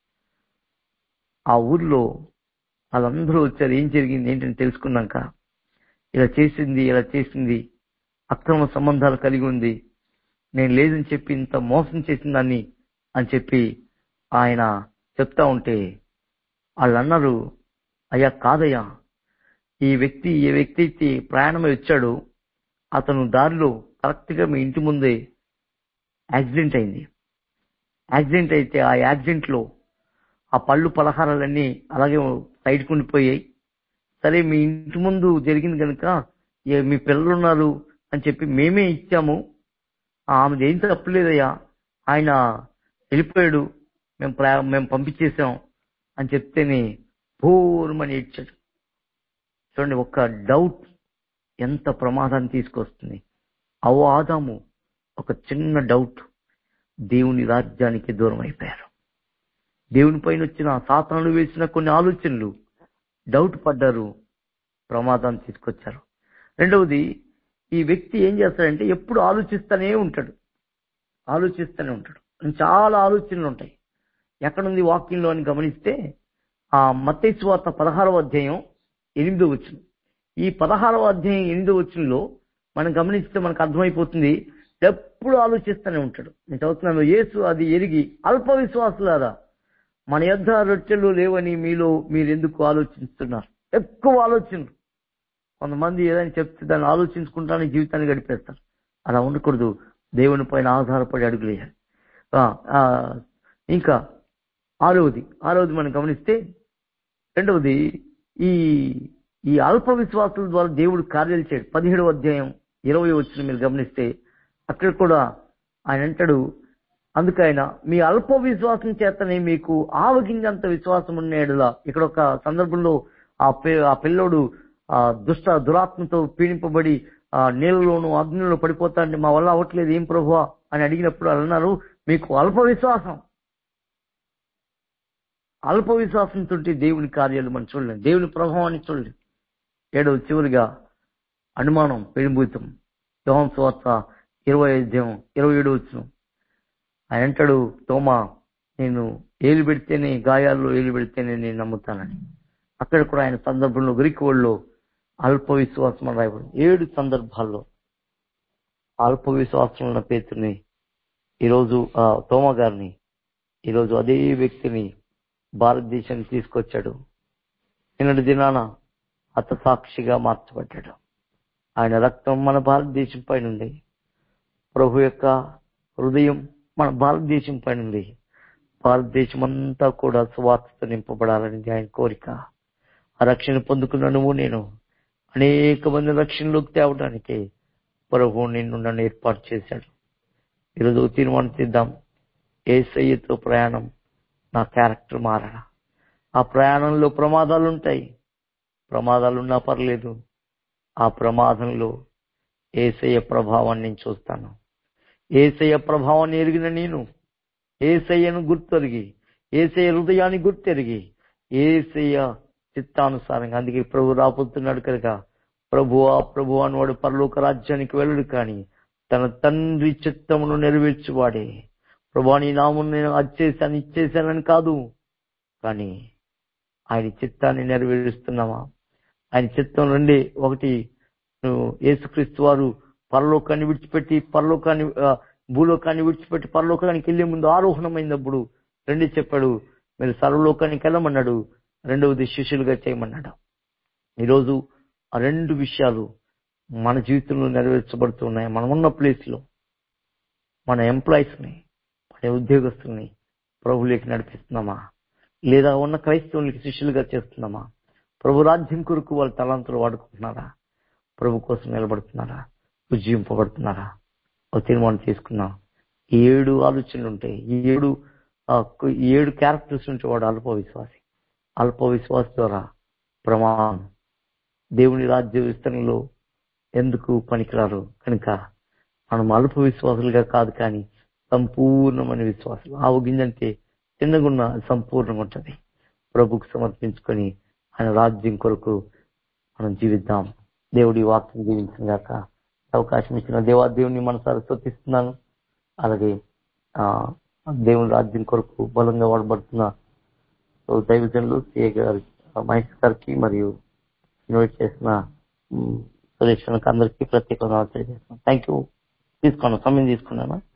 ఆ ఊర్లో వాళ్ళందరూ వచ్చారు ఏం జరిగింది ఏంటని తెలుసుకున్నాక ఇలా చేసింది ఇలా చేసింది అక్రమ సంబంధాలు కలిగి ఉంది నేను లేదని చెప్పి ఇంత మోసం చేసిన దాన్ని అని చెప్పి ఆయన చెప్తా ఉంటే వాళ్ళు అన్నారు అయ్యా కాదయ్యా ఈ వ్యక్తి ఏ వ్యక్తి అయితే ప్రయాణమై వచ్చాడో అతను దారిలో కరెక్ట్ గా మీ ఇంటి ముందే యాక్సిడెంట్ అయింది యాక్సిడెంట్ అయితే ఆ యాక్సిడెంట్ లో ఆ పళ్ళు పలహారాలన్నీ అలాగే సైడ్ ఉండిపోయాయి సరే మీ ఇంటి ముందు జరిగింది కనుక ఏ- మీ పిల్లలు ఉన్నారు అని చెప్పి మేమే ఇచ్చాము ఆమెది ఏం తప్పలేదయ్యా ఆయన వెళ్ళిపోయాడు మేము ప్లా- మేము పంపించేసాం అని చెప్తేనే పూర్మని ఇచ్చాడు చూడండి ఒక్క డౌట్ ఎంత ప్రమాదాన్ని తీసుకొస్తుంది అవ్వ ఆదాము ఒక చిన్న డౌట్ దేవుని రాజ్యానికి దూరం అయిపోయారు దేవుని పైన వచ్చిన సాతనలు వేసిన కొన్ని ఆలోచనలు డౌట్ పడ్డారు ప్రమాదాన్ని తీసుకొచ్చారు రెండవది ఈ వ్యక్తి ఏం చేస్తాడంటే ఎప్పుడు ఆలోచిస్తూనే ఉంటాడు ఆలోచిస్తూనే ఉంటాడు చాలా ఆలోచనలు ఉంటాయి ఎక్కడుంది వాక్యంలో అని గమనిస్తే ఆ మత్తయి వార్త పదహారవ అధ్యాయం ఎనిమిదో వచ్చిన ఈ పదహారవ అధ్యాయం ఎనిమిదో వచ్చినలో మనం గమనిస్తే మనకు అర్థమైపోతుంది ఎప్పుడు ఆలోచిస్తూనే ఉంటాడు నేను చదువుతున్నాను యేసు అది ఎరిగి అల్ప విశ్వాసులారా మన యొద్ద రొట్టెలు లేవని మీలో మీరు ఎందుకు ఆలోచిస్తున్నారు ఎక్కువ ఆలోచనలు కొంతమంది ఏదైనా చెప్తే దాన్ని ఆలోచించుకుంటానే జీవితాన్ని గడిపేస్తారు అలా ఉండకూడదు దేవుని పైన ఆధారపడి అడుగులేయాలి ఆ, ఆ, ఇంకా ఆరవది ఆరవది మనం గమనిస్తే రెండవది ఈ ఈ అల్ప విశ్వాసుల ద్వారా దేవుడు కార్యాలు చేయడు పదిహేడవ అధ్యాయం ఇరవై వచ్చిన మీరు గమనిస్తే అక్కడ కూడా ఆయన అంటాడు అందుకైనా మీ అల్ప విశ్వాసం చేతనే మీకు ఆవగింజంత విశ్వాసం ఉండేడులా ఇక్కడ ఒక సందర్భంలో ఆ పి- ఆ పిల్లోడు ఆ దుష్ట దురాత్మతో పీడింపబడి ఆ నీళ్ళలోను అగ్నిలో పడిపోతాండి మా వల్ల అవ్వట్లేదు ఏం ప్రభువా అని అడిగినప్పుడు వాళ్ళు అన్నారు మీకు అల్ప విశ్వాసం అల్ప విశ్వాసంతో దేవుని కార్యాలు మనం చూడలేం దేవుని ప్రభావాన్ని చూడలేం ఏడవ చివరిగా అనుమానం పెరిభూతం యోహన్ సువార్త ఇరవై అధ్యాయం ఇరవై ఏడు వచ్చిన ఆయన అంటాడు తోమా నేను ఏలు పెడితేనే గాయాల్లో ఏలు పెడితేనే నేను నమ్ముతానని అక్కడ కూడా ఆయన సందర్భంలో గ్రీక్ వరల్డ్లో అల్ప విశ్వాసం అని రాయబడి ఏడు సందర్భాల్లో అల్ప విశ్వాసం ఉన్న పేతుని ఈరోజు ఆ తోమా గారిని ఈరోజు అదే వ్యక్తిని భారతదేశానికి తీసుకొచ్చాడు నిన్నటి దినాన అత సాక్షిగా మార్చబడ్డాడు ఆయన రక్తం మన భారతదేశం పైన ఉంది ప్రభు యొక్క హృదయం మన భారతదేశం పైన ఉంది భారతదేశం అంతా కూడా సువార్తతో నింపబడాలనేది ఆయన కోరిక ఆ రక్షణ పొందుకున్న నువ్వు నేను అనేక మంది రక్షణలోకి తేవడానికి ప్రభు నిన్ను నన్ను ఏర్పాటు చేశాడు ఈరోజు ఒక తీర్మానం తీద్దాం ఏసయ్యతో ప్రయాణం నా క్యారెక్టర్ మారడా ఆ ప్రయాణంలో ప్రమాదాలు ఉంటాయి ప్రమాదాలు ఉన్నా పర్లేదు ఆ ప్రమాదంలో ఏసయ్య ప్రభావాన్ని నేను చూస్తాను ఏసయ్య ప్రభావాన్ని ఎరిగిన నేను ఏసయ్యను గుర్తెరిగి ఏసయ్య హృదయాన్ని గుర్తెరిగి ఏసయ్య చిత్తానుసారంగా అందుకే ప్రభు రాబోతున్నాడు కనుక ప్రభువా ప్రభు వాడు పరలోక రాజ్యానికి వెళ్ళడు కానీ తన తండ్రి చిత్తమును నెరవేర్చువాడే ప్రభా నీ నామం నేను అది చేశాను ఇచ్చేశానని కాదు కానీ ఆయన చిత్తాన్ని నెరవేరుస్తున్నావా ఆయన చిత్తం నుండి ఒకటి నువ్వు యేసుక్రీస్తు వారు పరలోకాన్ని విడిచిపెట్టి పరలోకాన్ని ఆ, భూలోకాన్ని విడిచిపెట్టి పరలోకానికి వెళ్లే ముందు ఆరోహణమైనప్పుడు రెండే చెప్పాడు మీరు సర్వలోకానికి వెళ్ళమన్నాడు రెండవది శిష్యులుగా చేయమన్నాడు ఈరోజు ఆ రెండు విషయాలు మన జీవితంలో నెరవేర్చబడుతున్నాయి మనం ఉన్న ప్లేస్ లో మన ఎంప్లాయీస్ ని మన ఉద్యోగస్తుల్ని ప్రభులేకి నడిపిస్తున్నామా లేదా ఉన్న క్రైస్తవులకి శిష్యులుగా చేస్తున్నామా ప్రభు రాజ్యం కొరకు వాళ్ళ తలాంతులు వాడుకుంటున్నారా ప్రభు కోసం నిలబడుతున్నారా ఉజ్జీవింపబడుతున్నారా ఒక తీర్మానం తీసుకున్నాం ఈ ఏడు ఆలోచనలు ఉంటాయి ఈ ఏడు ఆ, ఈ ఏడు క్యారెక్టర్స్ ఉంటే వాడు అల్ప విశ్వాసి అల్ప విశ్వాస ద్వారా ప్రమాణం దేవుని రాజ్య విస్తరణలో ఎందుకు పనికిరారు కనుక మనం అల్ప విశ్వాసులుగా కాదు కానీ సంపూర్ణమైన విశ్వాసులు ఆవు గింజంటే చిన్నగున్న సంపూర్ణంగా ఉంటది ప్రభుకు సమర్పించుకొని ఆయన రాజ్యం కొరకు మనం జీవిద్దాం దేవుడి వాక్యం జీవించగాక అవకాశం ఇచ్చిన దేవా దేవుని మనసారి స్తుతిస్తున్నాను అలాగే ఆ దేవుని రాజ్యం కొరకు బలంగా వాడబడుతున్న సో దైవజనులు సిఏ గారి మహేష్ గారికి మరియు ఇన్వైట్ చేసిన ఉమ్, సురేష్ అందరికీ ప్రత్యేకంగా తెలియజేస్తాను థ్యాంక్ యూ తీసుకున్నాను సమయం తీసుకున్నాను